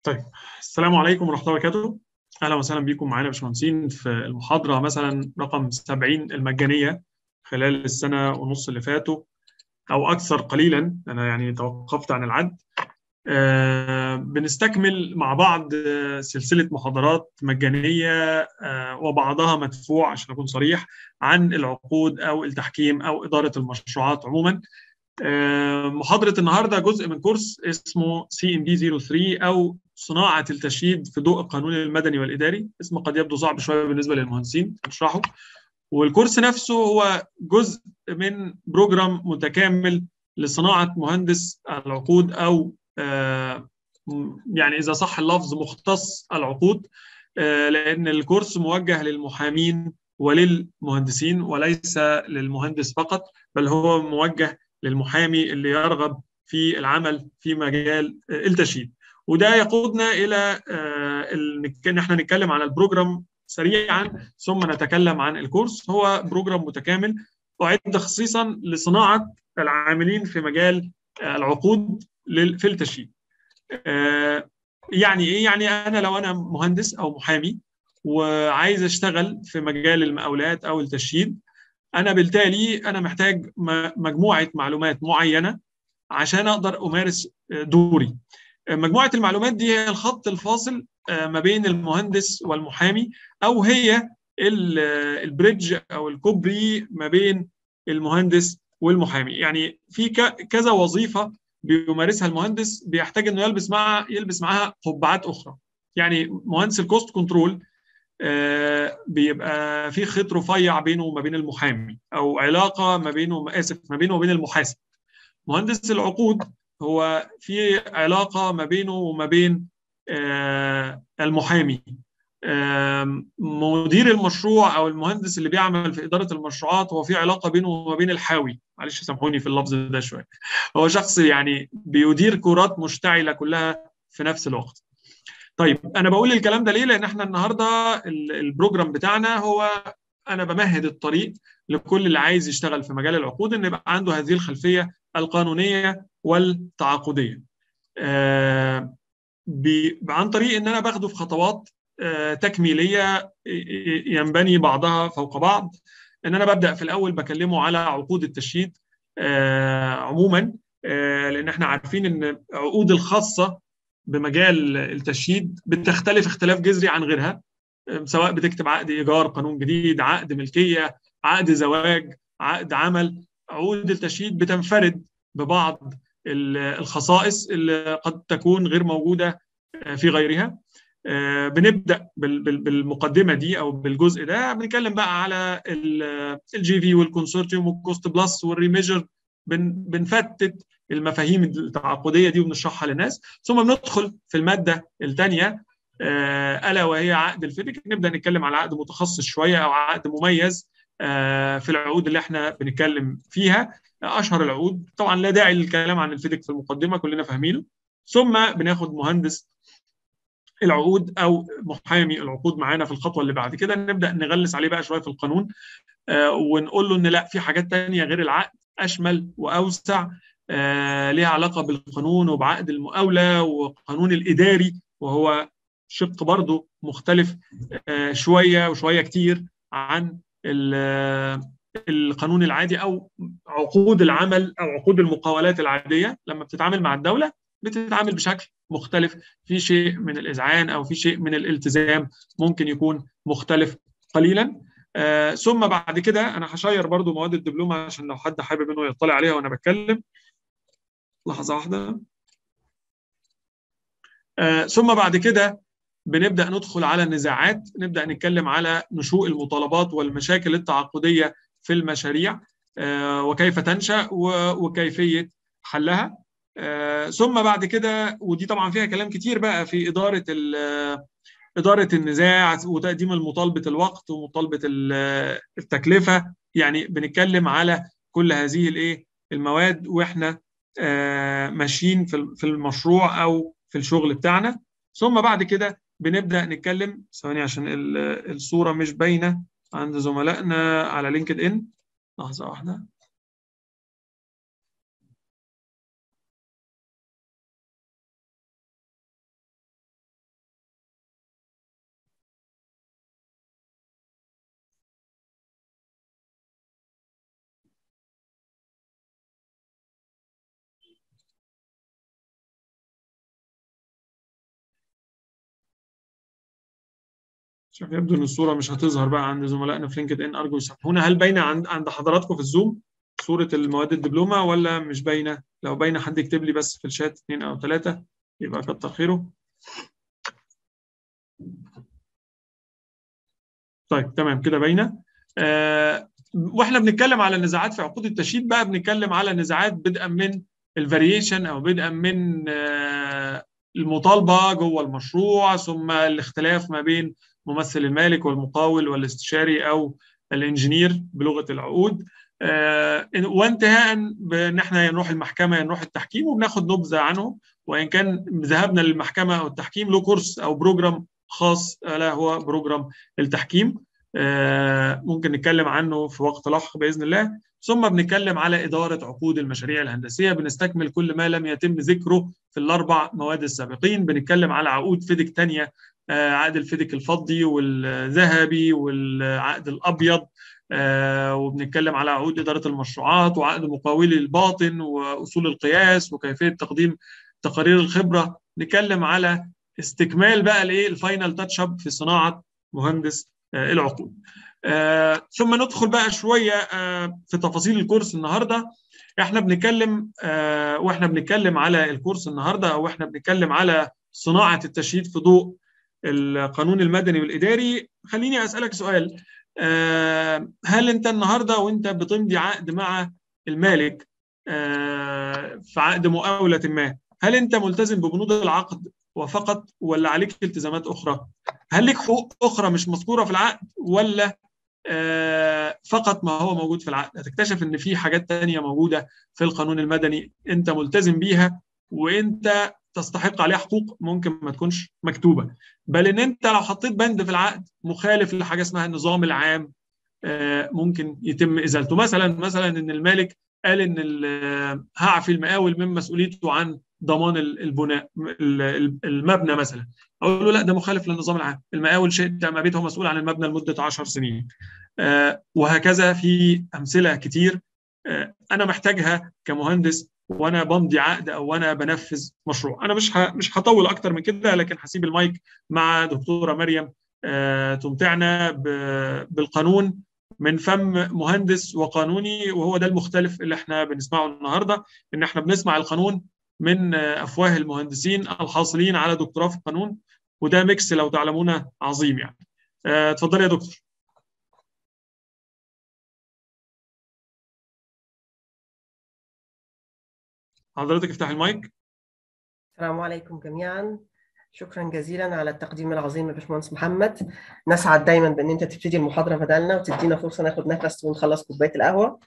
طيب السلام عليكم ورحمة الله وبركاته أهلا وسهلا بكم معانا يا باشمهندسين في المحاضرة مثلا رقم 70 المجانية خلال السنة ونص اللي فاتوا أو أكثر قليلا أنا يعني توقفت عن العد آه بنستكمل مع بعض آه سلسلة محاضرات مجانية آه وبعضها مدفوع عشان أكون صريح عن العقود أو التحكيم أو إدارة المشروعات عموما محاضرة النهاردة جزء من كورس اسمه سي ام بي 03 أو صناعة التشييد في ضوء القانون المدني والإداري اسم قد يبدو صعب شوية بالنسبة للمهندسين هنشرحه والكورس نفسه هو جزء من بروجرام متكامل لصناعة مهندس العقود أو يعني إذا صح اللفظ مختص العقود لأن الكورس موجه للمحامين وللمهندسين وليس للمهندس فقط بل هو موجه للمحامي اللي يرغب في العمل في مجال التشييد وده يقودنا الى ان احنا نتكلم عن البروجرام سريعا ثم نتكلم عن الكورس هو بروجرام متكامل اعد خصيصا لصناعه العاملين في مجال العقود في التشييد يعني ايه يعني انا لو انا مهندس او محامي وعايز اشتغل في مجال المقاولات او التشييد انا بالتالي انا محتاج مجموعه معلومات معينه عشان اقدر امارس دوري مجموعه المعلومات دي هي الخط الفاصل ما بين المهندس والمحامي او هي البريدج او الكوبري ما بين المهندس والمحامي يعني في كذا وظيفه بيمارسها المهندس بيحتاج انه يلبس معها يلبس معاها قبعات اخرى يعني مهندس الكوست كنترول آه بيبقى في خيط رفيع بينه وما بين المحامي او علاقه ما بينه اسف ما بينه وبين المحاسب مهندس العقود هو في علاقه ما بينه وما بين آه المحامي آه مدير المشروع او المهندس اللي بيعمل في اداره المشروعات هو في علاقه بينه وما بين الحاوي معلش سامحوني في اللفظ ده شويه هو شخص يعني بيدير كرات مشتعله كلها في نفس الوقت طيب انا بقول الكلام ده ليه لان احنا النهارده البروجرام بتاعنا هو انا بمهد الطريق لكل اللي عايز يشتغل في مجال العقود ان يبقى عنده هذه الخلفيه القانونيه والتعاقديه آه عن طريق ان انا باخده في خطوات آه تكميليه ينبني بعضها فوق بعض ان انا ببدا في الاول بكلمه على عقود التشييد آه عموما لان احنا عارفين ان العقود الخاصه بمجال التشييد بتختلف اختلاف جذري عن غيرها سواء بتكتب عقد ايجار قانون جديد عقد ملكيه عقد زواج عقد عمل عقود التشييد بتنفرد ببعض الخصائص اللي قد تكون غير موجوده في غيرها بنبدا بالمقدمه دي او بالجزء ده بنتكلم بقى على الجي في والكونسورتيوم والكوست بلس والريميجر بنفتت المفاهيم التعاقديه دي وبنشرحها للناس ثم بندخل في الماده الثانيه الا وهي عقد الفيدك نبدا نتكلم على عقد متخصص شويه او عقد مميز في العقود اللي احنا بنتكلم فيها اشهر العقود طبعا لا داعي للكلام عن الفيدك في المقدمه كلنا فاهمينه ثم بناخد مهندس العقود او محامي العقود معانا في الخطوه اللي بعد كده نبدا نغلس عليه بقى شويه في القانون ونقول له ان لا في حاجات تانية غير العقد اشمل واوسع آه ليها علاقه بالقانون وبعقد المقاوله وقانون الاداري وهو شق برضه مختلف آه شويه وشويه كتير عن القانون العادي او عقود العمل او عقود المقاولات العاديه لما بتتعامل مع الدوله بتتعامل بشكل مختلف في شيء من الاذعان او في شيء من الالتزام ممكن يكون مختلف قليلا آه ثم بعد كده انا هشير برضو مواد الدبلومه عشان لو حد حابب انه يطلع عليها وانا بتكلم لحظه واحده آه ثم بعد كده بنبدا ندخل على النزاعات نبدا نتكلم على نشوء المطالبات والمشاكل التعاقديه في المشاريع آه وكيف تنشا وكيفيه حلها آه ثم بعد كده ودي طبعا فيها كلام كتير بقى في اداره إدارة النزاع وتقديم المطالبة الوقت ومطالبة التكلفة يعني بنتكلم على كل هذه الإيه المواد وإحنا آه ماشيين في المشروع أو في الشغل بتاعنا ثم بعد كده بنبدأ نتكلم ثواني عشان الصورة مش باينة عند زملائنا على لينكد إن لحظة واحدة شوف يبدو ان الصوره مش هتظهر بقى عند زملائنا في لينكد ان ارجو يسامحونا هل باينه عند عند حضراتكم في الزوم صوره المواد الدبلومه ولا مش باينه لو باينه حد يكتب لي بس في الشات اثنين او ثلاثه يبقى كتر خيره طيب تمام كده باينه آه واحنا بنتكلم على النزاعات في عقود التشييد بقى بنتكلم على نزاعات بدءا من الفاريشن او بدءا من آه المطالبه جوه المشروع ثم الاختلاف ما بين ممثل المالك والمقاول والاستشاري او الانجينير بلغه العقود آه وانتهاء بان احنا نروح المحكمه نروح التحكيم وبناخد نبذه عنه وان كان ذهابنا للمحكمه او التحكيم له كورس او بروجرام خاص الا هو بروجرام التحكيم آه ممكن نتكلم عنه في وقت لاحق باذن الله ثم بنتكلم على اداره عقود المشاريع الهندسيه بنستكمل كل ما لم يتم ذكره في الاربع مواد السابقين بنتكلم على عقود فيدك ثانيه آه عقد الفيدك الفضي والذهبي والعقد الابيض آه وبنتكلم على عقود اداره المشروعات وعقد مقاولي الباطن واصول القياس وكيفيه تقديم تقارير الخبره نتكلم على استكمال بقى الايه الفاينل تاتش اب في صناعه مهندس آه العقود آه ثم ندخل بقى شويه آه في تفاصيل الكورس النهارده احنا بنتكلم آه واحنا بنتكلم على الكورس النهارده او احنا بنتكلم على صناعه التشييد في ضوء القانون المدني والاداري خليني اسالك سؤال آه هل انت النهارده وانت بتمضي عقد مع المالك آه في عقد مقاوله ما هل انت ملتزم ببنود العقد وفقط ولا عليك التزامات اخرى؟ هل لك حقوق اخرى مش مذكوره في العقد ولا آه فقط ما هو موجود في العقد؟ هتكتشف ان في حاجات تانية موجوده في القانون المدني انت ملتزم بيها وانت تستحق عليها حقوق ممكن ما تكونش مكتوبه بل ان انت لو حطيت بند في العقد مخالف لحاجه اسمها النظام العام آه ممكن يتم ازالته مثلا مثلا ان المالك قال ان هعفي المقاول من مسؤوليته عن ضمان البناء المبنى مثلا اقول له لا ده مخالف للنظام العام المقاول شيء ما بيته مسؤول عن المبنى لمده 10 سنين آه وهكذا في امثله كتير آه انا محتاجها كمهندس وانا بمضي عقد او وانا بنفذ مشروع انا مش مش هطول اكتر من كده لكن هسيب المايك مع دكتوره مريم آه تمتعنا بالقانون من فم مهندس وقانوني وهو ده المختلف اللي احنا بنسمعه النهارده ان احنا بنسمع القانون من افواه المهندسين الحاصلين على دكتوراه في القانون وده ميكس لو تعلمون عظيم يعني اتفضلي يا دكتور حضرتك افتح المايك السلام عليكم جميعا شكرا جزيلا على التقديم العظيم يا باشمهندس محمد نسعد دايما بان انت تبتدي المحاضره بدلنا وتدينا فرصه ناخد نفس ونخلص كوبايه القهوه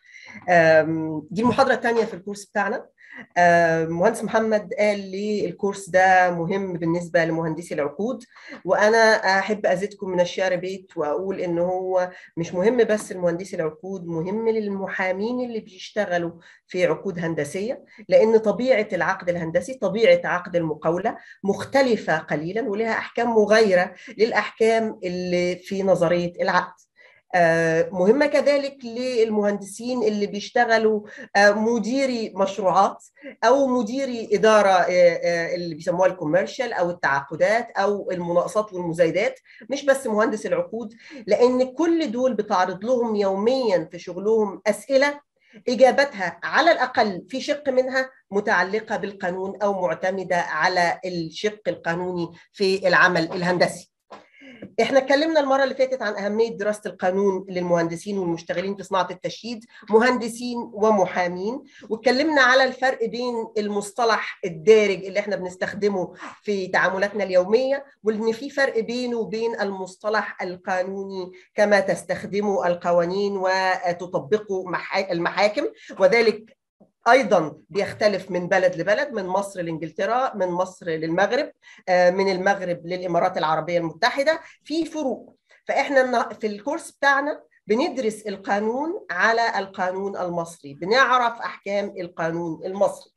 دي المحاضره الثانيه في الكورس بتاعنا مهندس محمد قال لي الكورس ده مهم بالنسبه لمهندسي العقود وانا احب ازيدكم من الشعر بيت واقول ان هو مش مهم بس لمهندسي العقود مهم للمحامين اللي بيشتغلوا في عقود هندسيه لان طبيعه العقد الهندسي طبيعه عقد المقاوله مختلفه قليلا ولها احكام مغايره للاحكام اللي في نظريه العقد مهمه كذلك للمهندسين اللي بيشتغلوا مديري مشروعات او مديري اداره اللي بيسموها الكوميرشال او التعاقدات او المناقصات والمزايدات مش بس مهندس العقود لان كل دول بتعرض لهم يوميا في شغلهم اسئله اجابتها على الاقل في شق منها متعلقه بالقانون او معتمده على الشق القانوني في العمل الهندسي احنا اتكلمنا المره اللي فاتت عن اهميه دراسه القانون للمهندسين والمشتغلين في صناعه التشييد مهندسين ومحامين واتكلمنا على الفرق بين المصطلح الدارج اللي احنا بنستخدمه في تعاملاتنا اليوميه وان في فرق بينه وبين المصطلح القانوني كما تستخدمه القوانين وتطبقه المحاكم وذلك ايضا بيختلف من بلد لبلد من مصر لانجلترا من مصر للمغرب من المغرب للامارات العربيه المتحده في فروق فاحنا في الكورس بتاعنا بندرس القانون على القانون المصري بنعرف احكام القانون المصري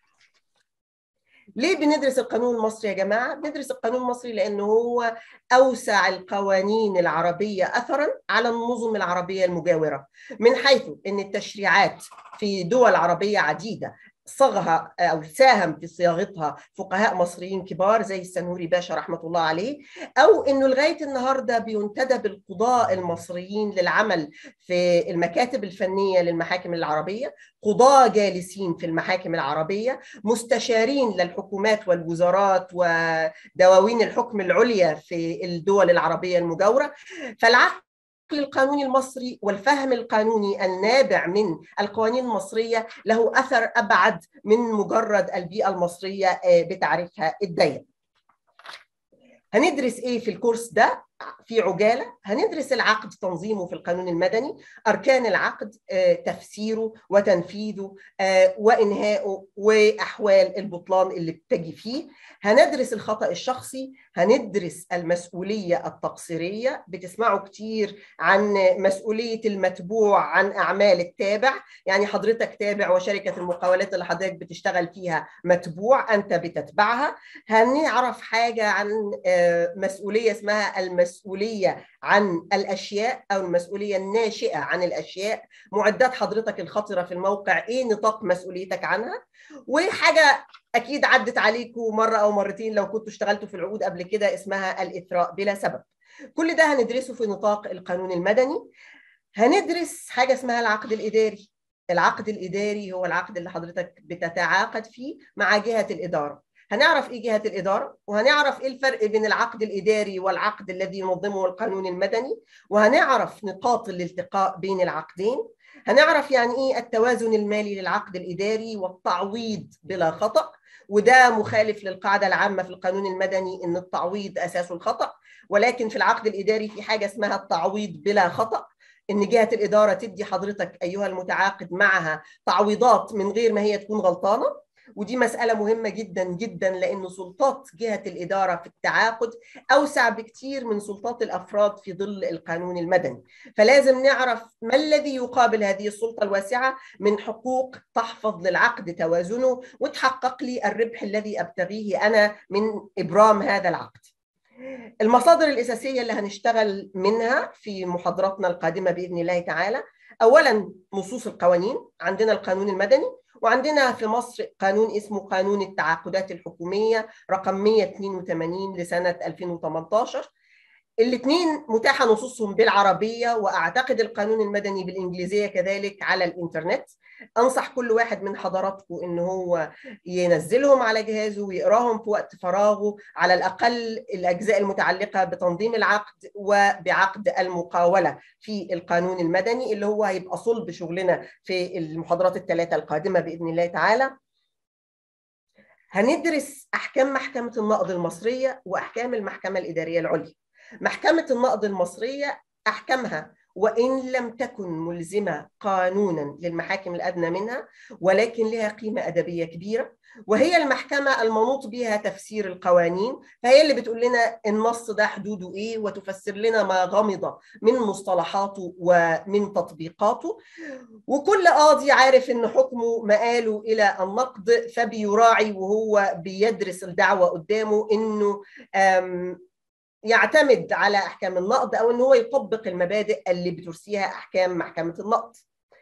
ليه بندرس القانون المصري يا جماعه بندرس القانون المصري لانه هو اوسع القوانين العربيه اثرا على النظم العربيه المجاوره من حيث ان التشريعات في دول عربيه عديده صغها او ساهم في صياغتها فقهاء مصريين كبار زي السنهوري باشا رحمه الله عليه او انه لغايه النهارده بينتدب القضاء المصريين للعمل في المكاتب الفنيه للمحاكم العربيه قضاة جالسين في المحاكم العربيه مستشارين للحكومات والوزارات ودواوين الحكم العليا في الدول العربيه المجاوره فالعقل القانوني المصري والفهم القانوني النابع من القوانين المصريه له اثر ابعد من مجرد البيئه المصريه بتعريفها الضيق. هندرس ايه في الكورس ده في عجاله هندرس العقد تنظيمه في القانون المدني اركان العقد تفسيره وتنفيذه وانهائه واحوال البطلان اللي بتجي فيه هندرس الخطا الشخصي هندرس المسؤوليه التقصيريه بتسمعوا كتير عن مسؤوليه المتبوع عن اعمال التابع يعني حضرتك تابع وشركه المقاولات اللي حضرتك بتشتغل فيها متبوع انت بتتبعها هنعرف حاجه عن مسؤوليه اسمها المسؤوليه عن الاشياء او المسؤوليه الناشئه عن الاشياء معدات حضرتك الخطره في الموقع ايه نطاق مسؤوليتك عنها وحاجه اكيد عدت عليكم مره او مرتين لو كنتوا اشتغلتوا في العقود قبل كده اسمها الاثراء بلا سبب كل ده هندرسه في نطاق القانون المدني هندرس حاجه اسمها العقد الاداري العقد الاداري هو العقد اللي حضرتك بتتعاقد فيه مع جهه الاداره هنعرف ايه جهه الاداره وهنعرف ايه الفرق بين العقد الاداري والعقد الذي ينظمه القانون المدني وهنعرف نقاط الالتقاء بين العقدين هنعرف يعني ايه التوازن المالي للعقد الاداري والتعويض بلا خطا وده مخالف للقاعده العامه في القانون المدني ان التعويض اساسه الخطا ولكن في العقد الاداري في حاجه اسمها التعويض بلا خطا ان جهه الاداره تدي حضرتك ايها المتعاقد معها تعويضات من غير ما هي تكون غلطانه ودي مسألة مهمة جدا جدا لأن سلطات جهة الإدارة في التعاقد أوسع بكتير من سلطات الأفراد في ظل القانون المدني فلازم نعرف ما الذي يقابل هذه السلطة الواسعة من حقوق تحفظ للعقد توازنه وتحقق لي الربح الذي أبتغيه أنا من إبرام هذا العقد المصادر الأساسية اللي هنشتغل منها في محاضراتنا القادمة بإذن الله تعالى أولا نصوص القوانين عندنا القانون المدني وعندنا في مصر قانون اسمه قانون التعاقدات الحكومية رقم 182 لسنة 2018 الاثنين متاحة نصوصهم بالعربية وأعتقد القانون المدني بالإنجليزية كذلك على الإنترنت أنصح كل واحد من حضراتكم إن هو ينزلهم على جهازه ويقراهم في وقت فراغه على الأقل الأجزاء المتعلقة بتنظيم العقد وبعقد المقاولة في القانون المدني اللي هو هيبقى صلب شغلنا في المحاضرات الثلاثة القادمة بإذن الله تعالى هندرس أحكام محكمة النقض المصرية وأحكام المحكمة الإدارية العليا محكمة النقض المصرية أحكامها وإن لم تكن ملزمة قانونا للمحاكم الأدنى منها ولكن لها قيمة أدبية كبيرة وهي المحكمة المنوط بها تفسير القوانين فهي اللي بتقول لنا النص ده حدوده إيه وتفسر لنا ما غمض من مصطلحاته ومن تطبيقاته وكل قاضي عارف إن حكمه مآله إلى النقد فبيراعي وهو بيدرس الدعوة قدامه إنه يعتمد على احكام النقد او ان هو يطبق المبادئ اللي بترسيها احكام محكمه النقد.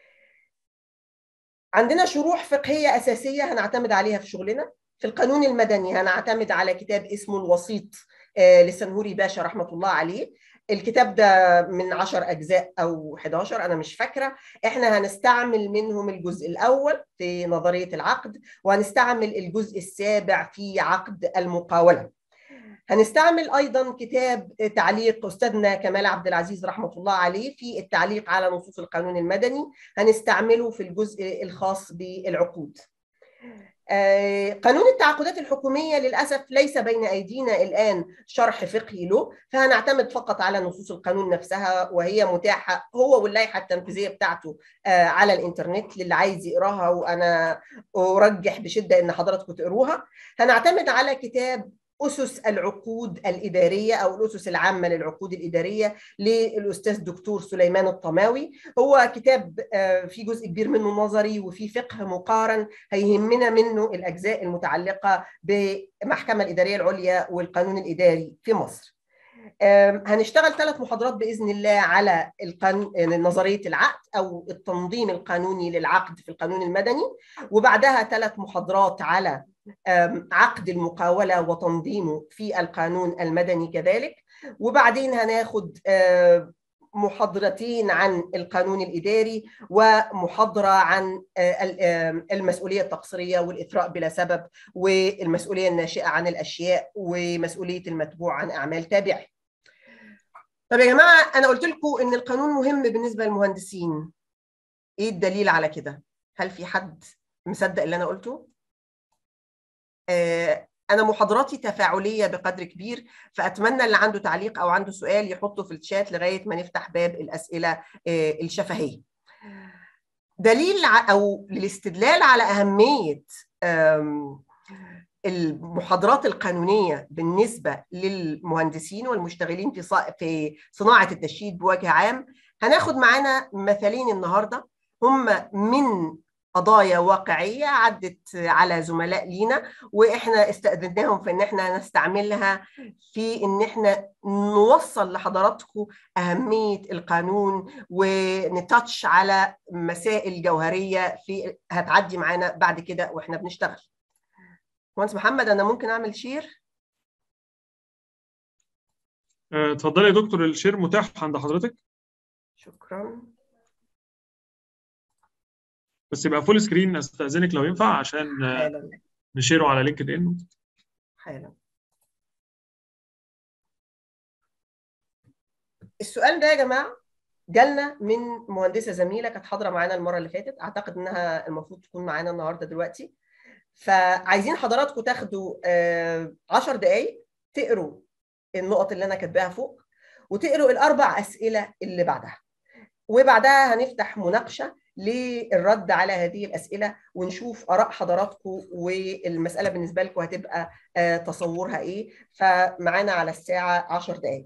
عندنا شروح فقهيه اساسيه هنعتمد عليها في شغلنا، في القانون المدني هنعتمد على كتاب اسمه الوسيط لسنهوري باشا رحمه الله عليه. الكتاب ده من 10 اجزاء او 11 انا مش فاكره احنا هنستعمل منهم الجزء الاول في نظريه العقد وهنستعمل الجزء السابع في عقد المقاوله هنستعمل ايضا كتاب تعليق استاذنا كمال عبد العزيز رحمه الله عليه في التعليق على نصوص القانون المدني هنستعمله في الجزء الخاص بالعقود قانون التعاقدات الحكوميه للاسف ليس بين ايدينا الان شرح فقهي له فهنعتمد فقط على نصوص القانون نفسها وهي متاحه هو واللائحه التنفيذيه بتاعته على الانترنت للي عايز يقراها وانا ارجح بشده ان حضراتكم تقروها هنعتمد على كتاب أسس العقود الإدارية أو الأسس العامة للعقود الإدارية للأستاذ دكتور سليمان الطماوي هو كتاب في جزء كبير منه نظري وفي فقه مقارن هيهمنا منه الأجزاء المتعلقة بالمحكمة الإدارية العليا والقانون الإداري في مصر هنشتغل ثلاث محاضرات باذن الله على القانون نظريه العقد او التنظيم القانوني للعقد في القانون المدني وبعدها ثلاث محاضرات على عقد المقاوله وتنظيمه في القانون المدني كذلك وبعدين هناخد محاضرتين عن القانون الاداري ومحاضره عن المسؤوليه التقصيريه والاثراء بلا سبب والمسؤوليه الناشئه عن الاشياء ومسؤوليه المتبوع عن اعمال تابعه. طب يا جماعه انا قلت لكم ان القانون مهم بالنسبه للمهندسين. ايه الدليل على كده؟ هل في حد مصدق اللي انا قلته؟ انا محاضراتي تفاعليه بقدر كبير فاتمنى اللي عنده تعليق او عنده سؤال يحطه في الشات لغايه ما نفتح باب الاسئله الشفهيه دليل او الاستدلال على اهميه المحاضرات القانونيه بالنسبه للمهندسين والمشتغلين في في صناعه التشييد بوجه عام هناخد معانا مثالين النهارده هم من قضايا واقعيه عدت على زملاء لينا واحنا استاذناهم في ان احنا نستعملها في ان احنا نوصل لحضراتكم اهميه القانون ونتاتش على مسائل جوهريه في هتعدي معانا بعد كده واحنا بنشتغل. مهندس محمد انا ممكن اعمل شير؟ اتفضلي يا دكتور الشير متاح عند حضرتك؟ شكرا. بس يبقى فول سكرين استاذنك لو ينفع عشان حالا نشيره على لينكد ان حالا السؤال ده يا جماعه جالنا من مهندسه زميله كانت حاضره معانا المره اللي فاتت اعتقد انها المفروض تكون معانا النهارده دلوقتي فعايزين حضراتكم تاخدوا 10 دقائق تقروا النقط اللي انا كاتباها فوق وتقروا الاربع اسئله اللي بعدها وبعدها هنفتح مناقشه للرد على هذه الاسئله ونشوف اراء حضراتكم والمساله بالنسبه لكم هتبقى تصورها ايه فمعانا على الساعه 10 دقائق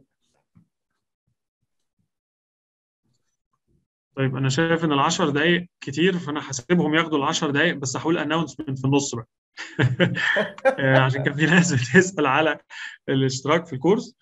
طيب انا شايف ان ال 10 دقائق كتير فانا هسيبهم ياخدوا ال 10 دقائق بس هقول اناونسمنت في النص بقى عشان كان في ناس بتسال على الاشتراك في الكورس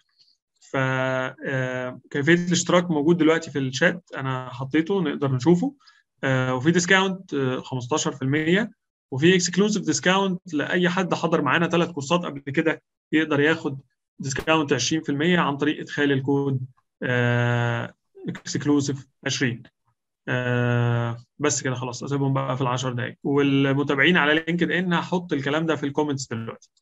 فكيفيه الاشتراك موجود دلوقتي في الشات انا حطيته نقدر نشوفه وفي ديسكاونت 15% وفي اكسكلوسيف ديسكاونت لاي حد حضر معانا ثلاث كورسات قبل كده يقدر ياخد ديسكاونت 20% عن طريق ادخال الكود اكسكلوسيف 20 بس كده خلاص اسيبهم بقى في ال 10 دقائق والمتابعين على لينكد ان هحط الكلام ده في الكومنتس دلوقتي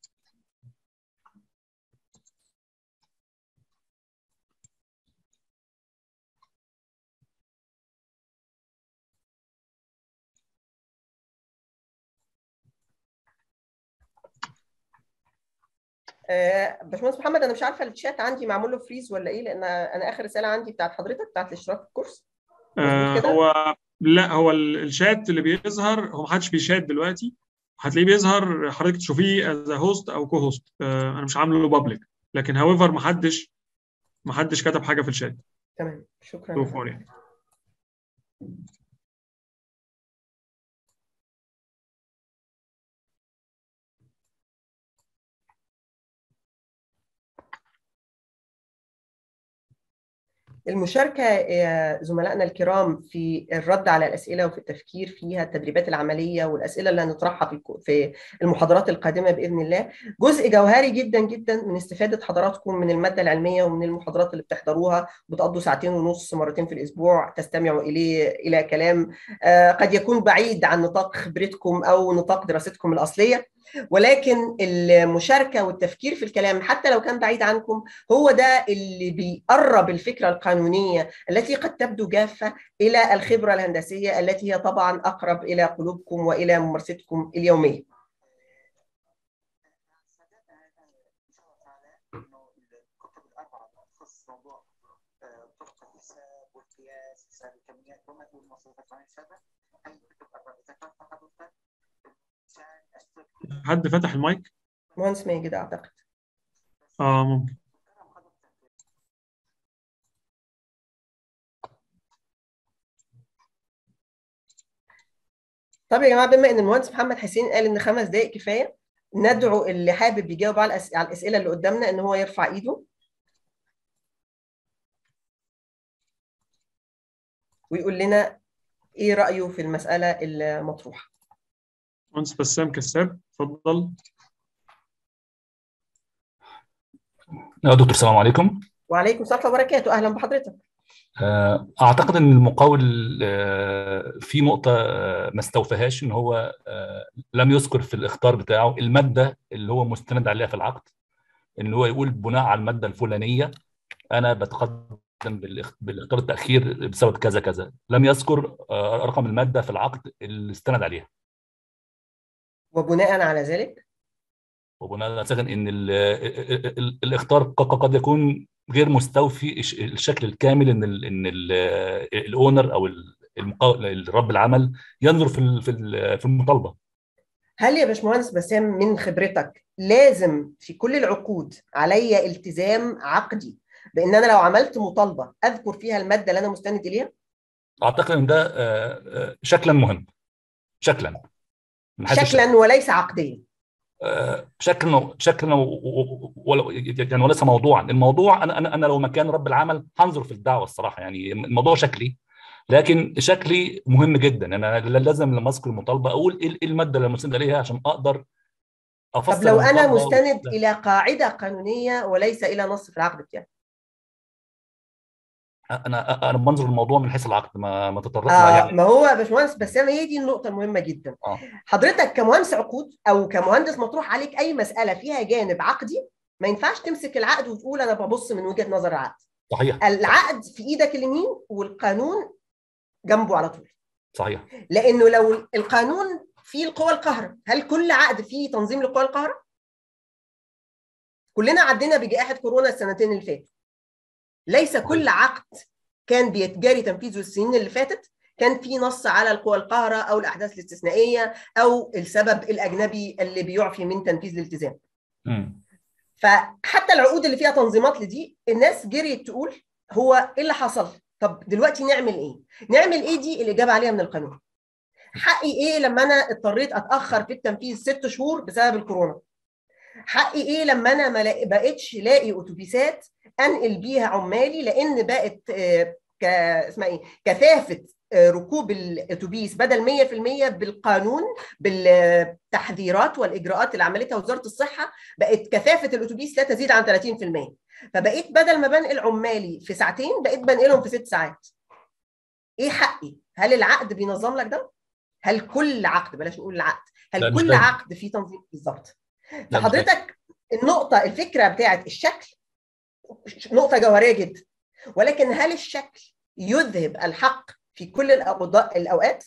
باشمهندس محمد انا مش عارفه الشات عندي معمول له فريز ولا ايه لان انا اخر رساله عندي بتاعت حضرتك بتاعت الاشتراك في الكورس آه هو لا هو الشات اللي بيظهر هو ما حدش بيشات دلوقتي هتلاقيه بيظهر حضرتك تشوفيه از هوست او كو هوست آه انا مش عامله له بابليك لكن هاويفر ما حدش ما حدش كتب حاجه في الشات تمام شكرا يعني. المشاركة يا زملائنا الكرام في الرد على الأسئلة وفي التفكير فيها التدريبات العملية والأسئلة اللي هنطرحها في المحاضرات القادمة بإذن الله جزء جوهري جدا جدا من استفادة حضراتكم من المادة العلمية ومن المحاضرات اللي بتحضروها بتقضوا ساعتين ونص مرتين في الأسبوع تستمعوا إليه إلى كلام قد يكون بعيد عن نطاق خبرتكم أو نطاق دراستكم الأصلية ولكن المشاركة والتفكير في الكلام حتى لو كان بعيد عنكم هو ده اللي بيقرب الفكرة القانونية التي قد تبدو جافة إلى الخبرة الهندسية التي هي طبعا أقرب إلى قلوبكم وإلى ممارستكم اليومية حد فتح المايك؟ مهندس ماجد اعتقد اه ممكن طب يا جماعه بما ان المهندس محمد حسين قال ان خمس دقائق كفايه ندعو اللي حابب يجاوب على الاسئله اللي قدامنا ان هو يرفع ايده ويقول لنا ايه رايه في المساله المطروحه مهندس بسام كساب اتفضل يا دكتور السلام عليكم وعليكم السلام ورحمه الله وبركاته اهلا بحضرتك اعتقد ان المقاول في نقطه ما استوفاهاش ان هو لم يذكر في الاختار بتاعه الماده اللي هو مستند عليها في العقد ان هو يقول بناء على الماده الفلانيه انا بتقدم بالاختار التاخير بسبب كذا كذا لم يذكر رقم الماده في العقد اللي استند عليها وبناء على ذلك وبناء على ذلك ان ال ال الاختار قد يكون غير مستوفي الشكل الكامل ان ال ان الاونر او المقاول رب العمل ينظر في في المطالبه هل يا باشمهندس بسام من خبرتك لازم في كل العقود عليا التزام عقدي بان انا لو عملت مطالبه اذكر فيها الماده اللي انا مستند اليها؟ اعتقد ان ده شكلا مهم شكلا شكلا وليس عقديا شكلا شكلا يعني وليس موضوعا الموضوع انا انا انا لو مكان رب العمل هنظر في الدعوه الصراحه يعني الموضوع شكلي لكن شكلي مهم جدا انا لازم لما اذكر المطالبه اقول ايه الماده اللي مستند عليها عشان اقدر افسر طب لو انا مستند الى قاعده قانونيه وليس الى نص في العقد بتاعي انا انا بنظر الموضوع من حيث العقد ما ما تطرقنا آه يعني ما هو يا باشمهندس بسام هي دي النقطه المهمه جدا آه. حضرتك كمهندس عقود او كمهندس مطروح عليك اي مساله فيها جانب عقدي ما ينفعش تمسك العقد وتقول انا ببص من وجهه نظر العقد صحيح العقد في ايدك اليمين والقانون جنبه على طول صحيح لانه لو القانون فيه القوى القاهره هل كل عقد فيه تنظيم للقوى القاهره كلنا عدينا بجائحه كورونا السنتين اللي فاتوا ليس كل عقد كان بيتجاري تنفيذه السنين اللي فاتت كان في نص على القوى القاهره او الاحداث الاستثنائيه او السبب الاجنبي اللي بيعفي من تنفيذ الالتزام. مم. فحتى العقود اللي فيها تنظيمات لدي الناس جريت تقول هو ايه اللي حصل؟ طب دلوقتي نعمل ايه؟ نعمل ايه دي الاجابه عليها من القانون. حقي ايه لما انا اضطريت اتاخر في التنفيذ ست شهور بسبب الكورونا؟ حقي ايه لما انا ما بقتش لاقي اتوبيسات انقل بيها عمالي لان بقت ك اسمها ايه كثافه ركوب الاتوبيس بدل 100% بالقانون بالتحذيرات والاجراءات اللي عملتها وزاره الصحه بقت كثافه الاتوبيس لا تزيد عن 30% فبقيت بدل ما بنقل عمالي في ساعتين بقيت بنقلهم في ست ساعات ايه حقي هل العقد بينظم لك ده هل كل عقد بلاش نقول العقد هل كل عقد فيه تنظيم بالظبط فحضرتك النقطه الفكره بتاعت الشكل نقطه جوهريه جدا ولكن هل الشكل يذهب الحق في كل الاوقات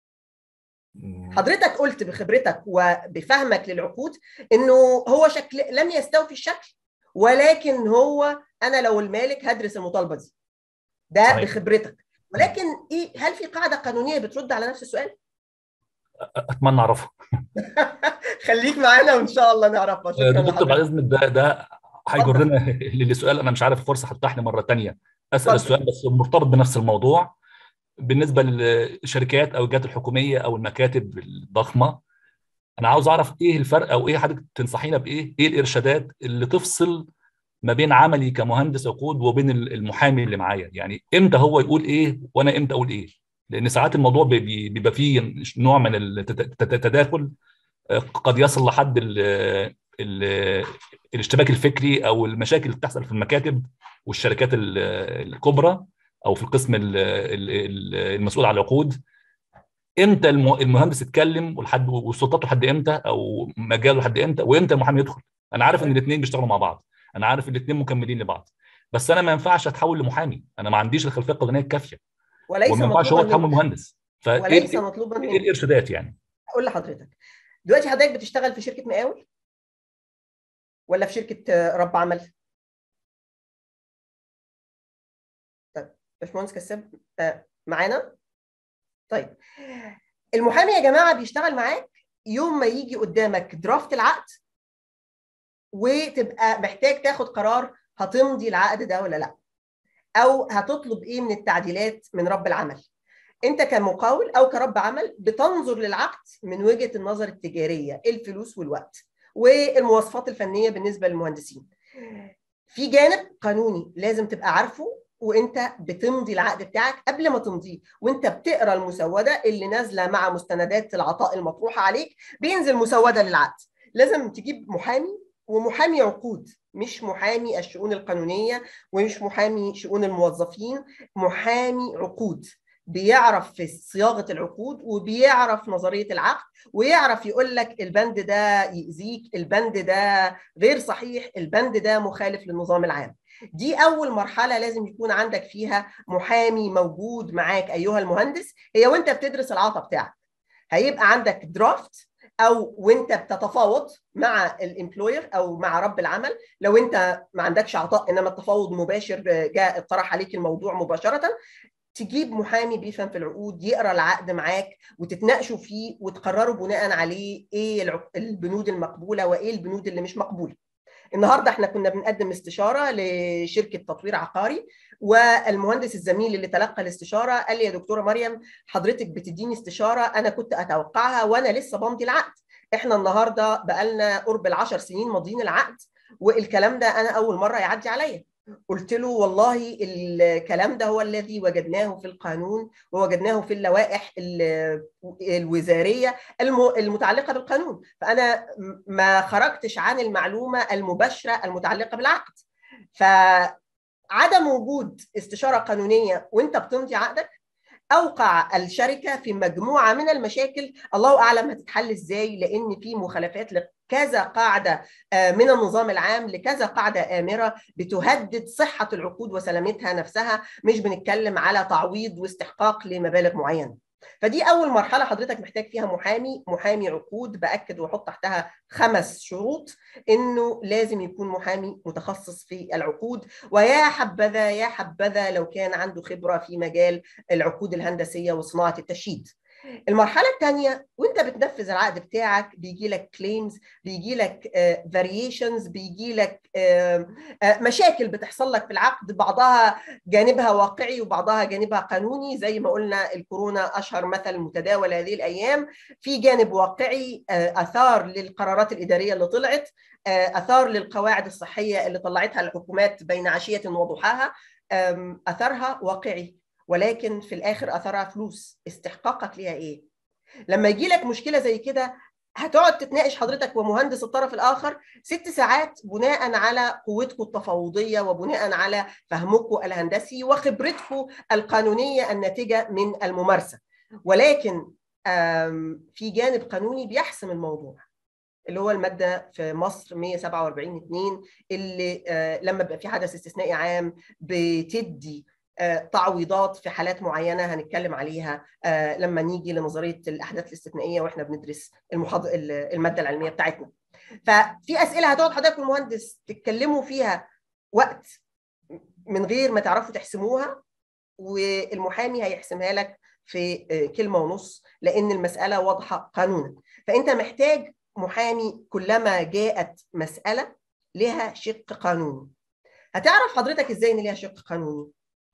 حضرتك قلت بخبرتك وبفهمك للعقود انه هو شكل لم يستوفي الشكل ولكن هو انا لو المالك هدرس المطالبه دي ده صحيح. بخبرتك ولكن ايه هل في قاعده قانونيه بترد على نفس السؤال اتمنى اعرفها خليك معانا وان شاء الله نعرفها شكرا دكتور بعد اذنك ده ده هيجرنا لسؤال انا مش عارف فرصه هتتاح لي مره ثانيه اسال السؤال بس مرتبط بنفس الموضوع بالنسبه للشركات او الجهات الحكوميه او المكاتب الضخمه انا عاوز اعرف ايه الفرق او ايه حضرتك تنصحينا بايه ايه الارشادات اللي تفصل ما بين عملي كمهندس عقود وبين المحامي اللي معايا يعني امتى هو يقول ايه وانا امتى اقول ايه لان ساعات الموضوع بيبقى فيه نوع من التداخل قد يصل لحد ال ال الاشتباك الفكري او المشاكل اللي بتحصل في المكاتب والشركات الكبرى او في القسم المسؤول عن العقود امتى المهندس يتكلم ولحد وسلطاته لحد امتى او مجاله لحد امتى وامتى المحامي يدخل انا عارف ان الاثنين بيشتغلوا مع بعض انا عارف ان الاثنين مكملين لبعض بس انا ما ينفعش اتحول لمحامي انا ما عنديش الخلفيه القانونيه الكافيه وليس وما ينفعش هو يتحول مهندس وليس مطلوبا ايه الارشادات يعني اقول لحضرتك دلوقتي حضرتك بتشتغل في شركه مقاول ولا في شركه رب عمل طيب باشمهندس كساب معانا طيب المحامي يا جماعه بيشتغل معاك يوم ما يجي قدامك درافت العقد وتبقى محتاج تاخد قرار هتمضي العقد ده ولا لا او هتطلب ايه من التعديلات من رب العمل انت كمقاول او كرب عمل بتنظر للعقد من وجهه النظر التجاريه الفلوس والوقت والمواصفات الفنيه بالنسبه للمهندسين في جانب قانوني لازم تبقى عارفه وانت بتمضي العقد بتاعك قبل ما تمضيه وانت بتقرا المسوده اللي نازله مع مستندات العطاء المطروحه عليك بينزل مسوده للعقد لازم تجيب محامي ومحامي عقود مش محامي الشؤون القانونيه ومش محامي شؤون الموظفين محامي عقود بيعرف في صياغه العقود وبيعرف نظريه العقد ويعرف يقول لك البند ده يأذيك البند ده غير صحيح البند ده مخالف للنظام العام دي اول مرحله لازم يكون عندك فيها محامي موجود معاك ايها المهندس هي وانت بتدرس العطا بتاعك هيبقى عندك درافت او وانت بتتفاوض مع الامبلوير او مع رب العمل لو انت ما عندكش عطاء انما التفاوض مباشر جاء اطرح عليك الموضوع مباشره تجيب محامي بيفهم في العقود يقرا العقد معاك وتتناقشوا فيه وتقرروا بناء عليه ايه البنود المقبوله وايه البنود اللي مش مقبوله النهارده احنا كنا بنقدم استشاره لشركه تطوير عقاري والمهندس الزميل اللي تلقى الاستشاره قال لي يا دكتوره مريم حضرتك بتديني استشاره انا كنت اتوقعها وانا لسه بمضي العقد احنا النهارده بقالنا قرب العشر سنين ماضيين العقد والكلام ده انا اول مره يعدي عليا قلت له والله الكلام ده هو الذي وجدناه في القانون ووجدناه في اللوائح الوزاريه المتعلقه بالقانون فانا ما خرجتش عن المعلومه المباشره المتعلقه بالعقد فعدم وجود استشاره قانونيه وانت بتمضي عقدك اوقع الشركه في مجموعه من المشاكل الله اعلم هتتحل ازاي لان في مخالفات كذا قاعده من النظام العام لكذا قاعده امره بتهدد صحه العقود وسلامتها نفسها مش بنتكلم على تعويض واستحقاق لمبالغ معينه فدي اول مرحله حضرتك محتاج فيها محامي محامي عقود باكد واحط تحتها خمس شروط انه لازم يكون محامي متخصص في العقود ويا حبذا يا حبذا لو كان عنده خبره في مجال العقود الهندسيه وصناعه التشييد المرحله الثانيه وانت بتنفذ العقد بتاعك بيجي لك كليمز بيجي لك فاريشنز بيجي لك مشاكل بتحصل لك في العقد بعضها جانبها واقعي وبعضها جانبها قانوني زي ما قلنا الكورونا اشهر مثل متداول هذه الايام في جانب واقعي اثار للقرارات الاداريه اللي طلعت اثار للقواعد الصحيه اللي طلعتها الحكومات بين عشيه وضحاها اثرها واقعي ولكن في الاخر اثرها فلوس استحقاقك ليها ايه لما يجي لك مشكله زي كده هتقعد تتناقش حضرتك ومهندس الطرف الاخر ست ساعات بناء على قوتكم التفاوضيه وبناء على فهمكم الهندسي وخبرتكم القانونيه الناتجه من الممارسه ولكن في جانب قانوني بيحسم الموضوع اللي هو الماده في مصر 147 2 اللي لما بيبقى في حدث استثنائي عام بتدي تعويضات في حالات معينه هنتكلم عليها لما نيجي لنظريه الاحداث الاستثنائيه واحنا بندرس المحاض... الماده العلميه بتاعتنا. ففي اسئله هتقعد حضرتك والمهندس تتكلموا فيها وقت من غير ما تعرفوا تحسموها والمحامي هيحسمها لك في كلمه ونص لان المساله واضحه قانونا. فانت محتاج محامي كلما جاءت مساله لها شق قانوني. هتعرف حضرتك ازاي ان ليها شق قانوني؟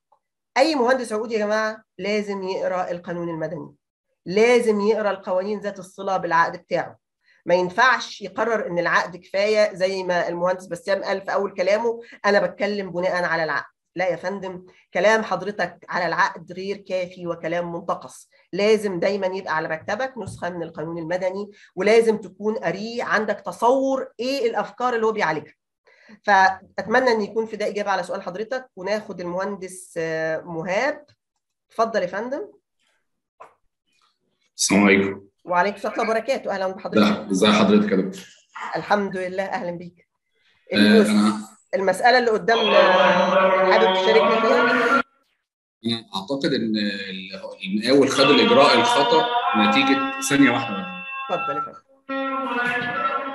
اي مهندس عقود يا جماعه لازم يقرا القانون المدني لازم يقرا القوانين ذات الصله بالعقد بتاعه ما ينفعش يقرر ان العقد كفايه زي ما المهندس بسام قال في اول كلامه انا بتكلم بناء على العقد لا يا فندم كلام حضرتك على العقد غير كافي وكلام منتقص لازم دايما يبقى على مكتبك نسخه من القانون المدني ولازم تكون قاريه عندك تصور ايه الافكار اللي هو بيعالجها فاتمنى ان يكون في ده اجابه على سؤال حضرتك وناخد المهندس مهاب اتفضل يا فندم السلام عليكم وعليكم السلام وبركاته اهلا بحضرتك ازي حضرتك يا دكتور الحمد لله اهلا بيك آه أنا... المساله اللي قدامنا حابب تشاركنا فيها انا اعتقد ان المقاول خد الاجراء الخطا نتيجه ثانيه واحده اتفضل يا فندم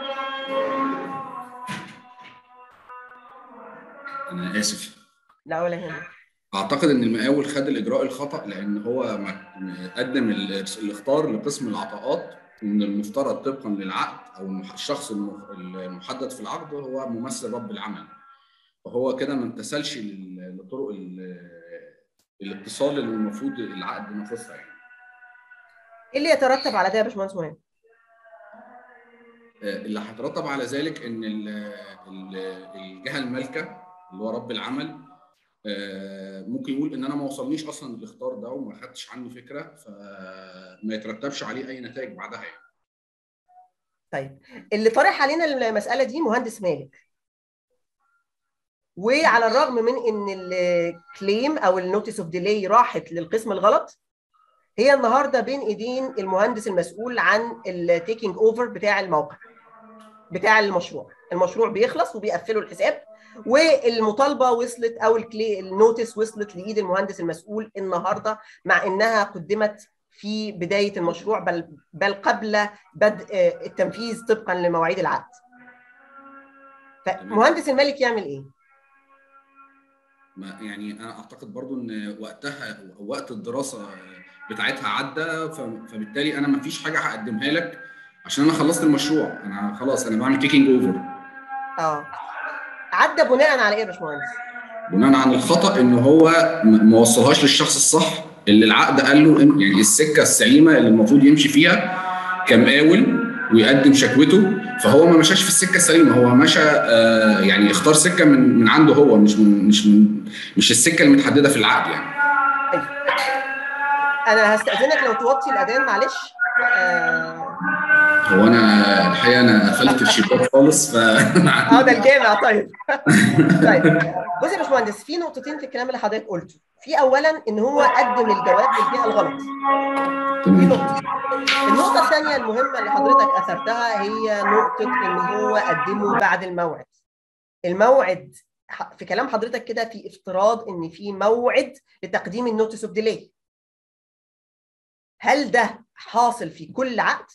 انا اسف لا ولا يهمك اعتقد ان المقاول خد الاجراء الخطا لان هو قدم الاختار لقسم العطاءات ومن المفترض طبقا للعقد او الشخص المحدد في العقد هو ممثل رب العمل وهو كده ما امتثلش لطرق الاتصال اللي المفروض العقد ناقصها يعني ايه اللي يترتب على ده يا باشمهندس مهم؟ اللي هيترتب على ذلك ان الجهه المالكه اللي هو رب العمل ممكن يقول ان انا ما وصلنيش اصلا الاختار ده وما خدتش عنه فكره فما يترتبش عليه اي نتائج بعدها يعني. طيب اللي طرح علينا المساله دي مهندس مالك وعلى الرغم من ان الكليم او النوتس اوف ديلي راحت للقسم الغلط هي النهارده بين ايدين المهندس المسؤول عن التيكينج اوفر بتاع الموقع بتاع المشروع المشروع بيخلص وبيقفلوا الحساب والمطالبه وصلت او الكلي النوتس وصلت لايد المهندس المسؤول النهارده مع انها قدمت في بدايه المشروع بل بل قبل بدء التنفيذ طبقا لمواعيد العقد. فمهندس الملك يعمل ايه؟ ما يعني انا اعتقد برضو ان وقتها وقت الدراسه بتاعتها عدى فبالتالي انا ما فيش حاجه هقدمها لك عشان انا خلصت المشروع انا خلاص انا بعمل تيكينج اوفر اه عدى بناء على ايه يا باشمهندس؟ بناء على الخطا ان هو ما وصلهاش للشخص الصح اللي العقد قال له إن يعني السكه السليمه اللي المفروض يمشي فيها كمقاول ويقدم شكوته فهو ما مشاش في السكه السليمه هو مشى آه يعني اختار سكه من من عنده هو مش من مش من مش السكه المتحدده في العقد يعني أيوة. انا هستاذنك لو توطي الاذان معلش آه هو انا الحقيقه انا قفلت الشباك خالص ف اه ده الجامع طيب طيب بص يا باشمهندس في نقطتين في الكلام اللي حضرتك قلته في اولا ان هو قدم الجواب للبيئه الغلط دي نقطه النقطه الثانيه المهمه اللي حضرتك اثرتها هي نقطه ان هو قدمه بعد الموعد الموعد في كلام حضرتك كده في افتراض ان في موعد لتقديم النوتس اوف ديلي هل ده حاصل في كل عقد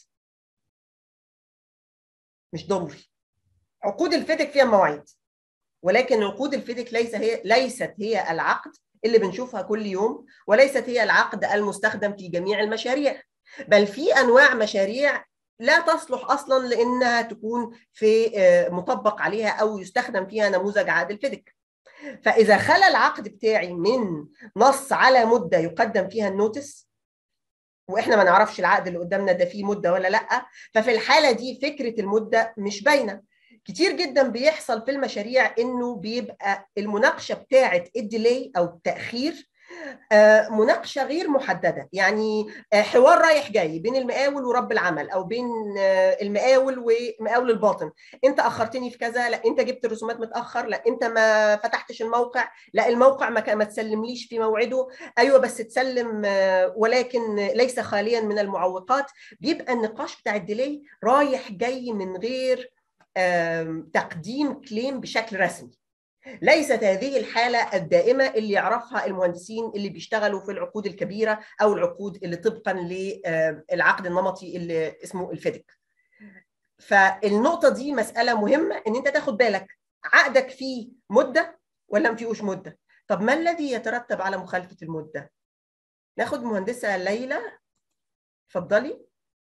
مش ضروري عقود الفيدك فيها مواعيد ولكن عقود الفيدك ليس هي ليست هي العقد اللي بنشوفها كل يوم وليست هي العقد المستخدم في جميع المشاريع بل في انواع مشاريع لا تصلح اصلا لانها تكون في مطبق عليها او يستخدم فيها نموذج عقد الفيدك فاذا خلى العقد بتاعي من نص على مده يقدم فيها النوتس واحنا ما نعرفش العقد اللي قدامنا ده فيه مده ولا لا ففي الحاله دي فكره المده مش باينه كتير جدا بيحصل في المشاريع انه بيبقى المناقشه بتاعه الديلي او التاخير مناقشه غير محدده يعني حوار رايح جاي بين المقاول ورب العمل او بين المقاول ومقاول الباطن انت اخرتني في كذا لا انت جبت الرسومات متاخر لا انت ما فتحتش الموقع لا الموقع ما ما تسلمليش في موعده ايوه بس تسلم ولكن ليس خاليا من المعوقات بيبقى النقاش بتاع الديلي رايح جاي من غير تقديم كليم بشكل رسمي ليست هذه الحالة الدائمة اللي يعرفها المهندسين اللي بيشتغلوا في العقود الكبيرة أو العقود اللي طبقا للعقد النمطي اللي اسمه الفيدك فالنقطة دي مسألة مهمة إن أنت تاخد بالك عقدك فيه مدة ولا ما فيهوش مدة طب ما الذي يترتب على مخالفة المدة ناخد مهندسة ليلى اتفضلي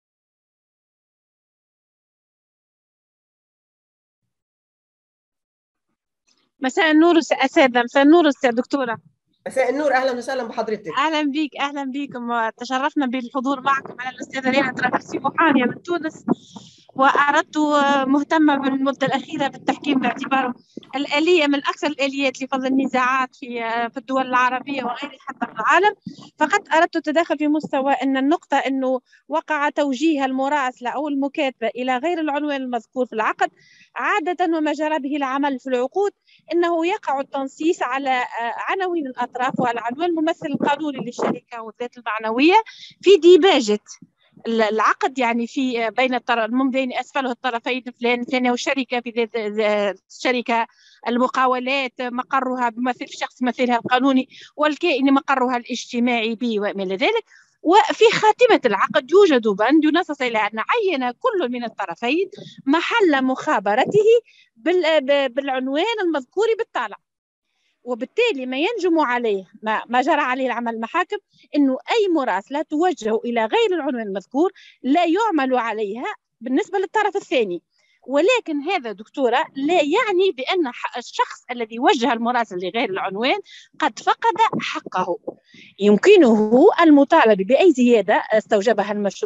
مساء النور اساتذه مساء النور استاذ دكتوره مساء النور اهلا وسهلا بحضرتك اهلا بيك اهلا بكم تشرفنا بالحضور معكم على الاستاذه ليلى ترافيسي محاميه من تونس واردت مهتمه بالمده الاخيره بالتحكيم باعتباره الاليه من اكثر الاليات لفض النزاعات في في الدول العربيه وغيرها حتى في العالم فقد اردت التداخل في مستوى ان النقطه انه وقع توجيه المراسله او المكاتبه الى غير العنوان المذكور في العقد عاده وما جرى به العمل في العقود انه يقع التنصيص على عناوين الاطراف والعنوان الممثل القانوني للشركه والذات المعنويه في ديباجه العقد يعني في بين الممضين اسفله الطرفين فلان فلان والشركه في ذات الشركه المقاولات مقرها بمثل شخص مثلها القانوني والكائن مقرها الاجتماعي به وما الى ذلك وفي خاتمة العقد يوجد بند ينصص إلى أن عين كل من الطرفين محل مخابرته بالعنوان المذكور بالطالع وبالتالي ما ينجم عليه ما, ما جرى عليه العمل المحاكم انه اي مراسله توجه الى غير العنوان المذكور لا يعمل عليها بالنسبه للطرف الثاني ولكن هذا دكتورة لا يعني بأن الشخص الذي وجه المراسل لغير العنوان قد فقد حقه يمكنه المطالبة بأي زيادة استوجبها المشروع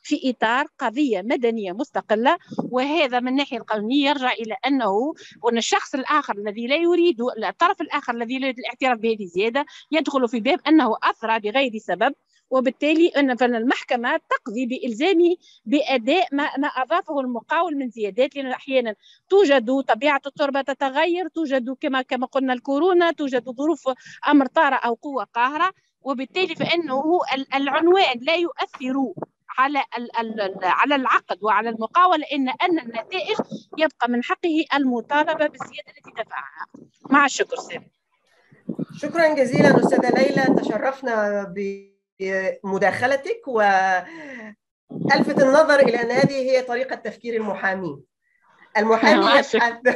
في اطار قضيه مدنيه مستقله وهذا من الناحيه القانونيه يرجع الى انه ان الشخص الاخر الذي لا يريد الطرف الاخر الذي لا يريد الاعتراف بهذه الزياده يدخل في باب انه اثرى بغير سبب وبالتالي ان المحكمه تقضي بالزامه باداء ما, ما اضافه المقاول من زيادات لان احيانا توجد طبيعه التربه تتغير توجد كما كما قلنا الكورونا توجد ظروف امر طارئ او قوه قاهره وبالتالي فانه العنوان لا يؤثر على على العقد وعلى المقاولة إن أن النتائج يبقى من حقه المطالبة بالزيادة التي دفعها مع الشكر سامي شكرا جزيلا أستاذة ليلى تشرفنا بمداخلتك وألفت النظر إلى أن هذه هي طريقة تفكير المحامين المحامي يبحث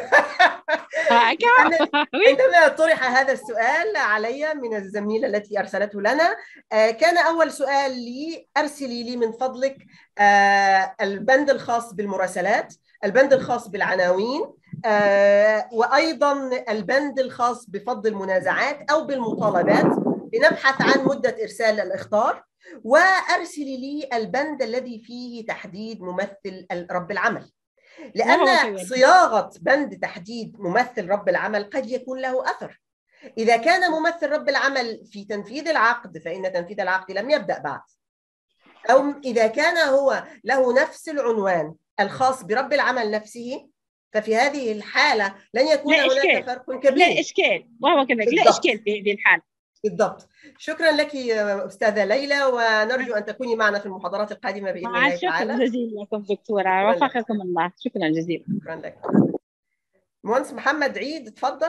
عندما طرح هذا السؤال علي من الزميلة التي أرسلته لنا كان أول سؤال لي أرسلي لي من فضلك البند الخاص بالمراسلات البند الخاص بالعناوين وأيضا البند الخاص بفض المنازعات أو بالمطالبات لنبحث عن مدة إرسال الإخطار وأرسلي لي البند الذي فيه تحديد ممثل رب العمل لأن صياغة بند تحديد ممثل رب العمل قد يكون له أثر إذا كان ممثل رب العمل في تنفيذ العقد فإن تنفيذ العقد لم يبدأ بعد أو إذا كان هو له نفس العنوان الخاص برب العمل نفسه ففي هذه الحالة لن يكون هناك فرق كبير لا إشكال وهو كذلك لا إشكال في هذه الحالة بالضبط شكرا لك استاذه ليلى ونرجو ان تكوني معنا في المحاضرات القادمه باذن الله تعالى شكرا جزيلا لكم دكتوره وفقكم الله شكرا جزيلا شكرا لك مهندس محمد عيد تفضل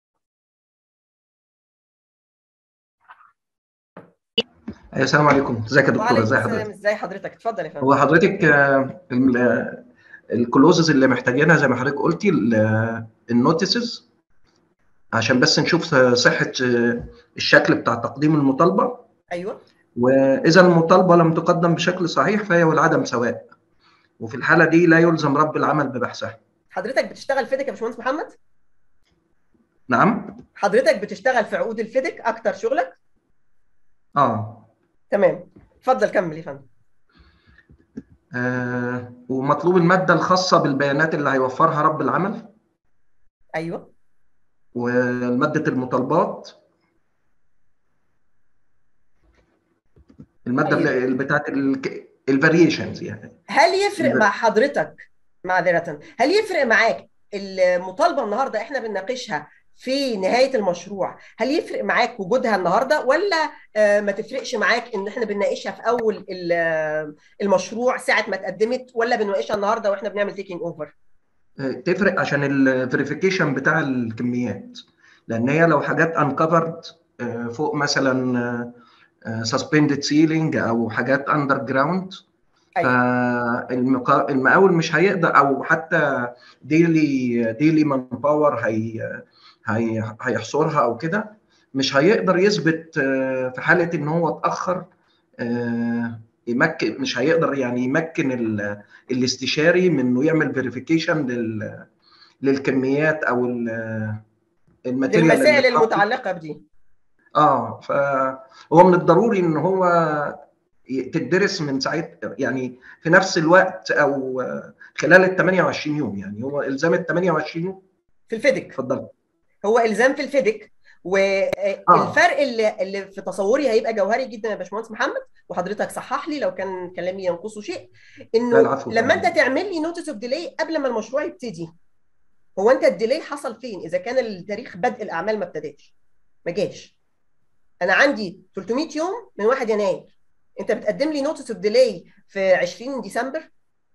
السلام عليكم ازيك يا دكتوره ازي حضرتك ازي حضرتك اتفضل يا فندم هو حضرتك الكلوزز اللي محتاجينها زي ما حضرتك قلتي النوتيسز عشان بس نشوف صحه الشكل بتاع تقديم المطالبه ايوه واذا المطالبه لم تقدم بشكل صحيح فهي والعدم سواء وفي الحاله دي لا يلزم رب العمل ببحثها حضرتك بتشتغل فيدك يا باشمهندس محمد نعم حضرتك بتشتغل في عقود الفيدك اكتر شغلك اه تمام اتفضل كمل يا فندم آه ومطلوب الماده الخاصه بالبيانات اللي هيوفرها رب العمل ايوه وماده المطالبات الماده أيوة. اللي بتاعت الفاريشنز يعني هل يفرق مع حضرتك معذره هل يفرق معاك المطالبه النهارده احنا بنناقشها في نهايه المشروع هل يفرق معاك وجودها النهارده ولا ما تفرقش معاك ان احنا بنناقشها في اول المشروع ساعه ما اتقدمت ولا بنناقشها النهارده واحنا بنعمل تيكينج اوفر تفرق عشان الفيريفيكيشن بتاع الكميات لان هي لو حاجات انكفرد فوق مثلا سسبندد سيلينج او حاجات اندر جراوند فالمقاول مش هيقدر او حتى ديلي ديلي مان باور هي هي هيحصرها او كده مش هيقدر يثبت في حاله ان هو اتاخر يمكن مش هيقدر يعني يمكن الاستشاري من انه يعمل فيريفيكيشن لل للكميات او الماتيريال المسائل المتعلقه بدي اه فهو من الضروري ان هو تدرس من ساعه يعني في نفس الوقت او خلال ال 28 يوم يعني هو الزام ال 28 يوم في الفيدك اتفضل هو الزام في الفيدك والفرق آه. اللي, اللي في تصوري هيبقى جوهري جدا يا باشمهندس محمد وحضرتك صحح لي لو كان كلامي ينقصه شيء انه لما انت تعمل لي نوتس اوف ديلي قبل ما المشروع يبتدي هو انت الديلي حصل فين اذا كان التاريخ بدء الاعمال ما ابتداش ما جاش انا عندي 300 يوم من 1 يناير انت بتقدم لي نوتس اوف ديلي في 20 ديسمبر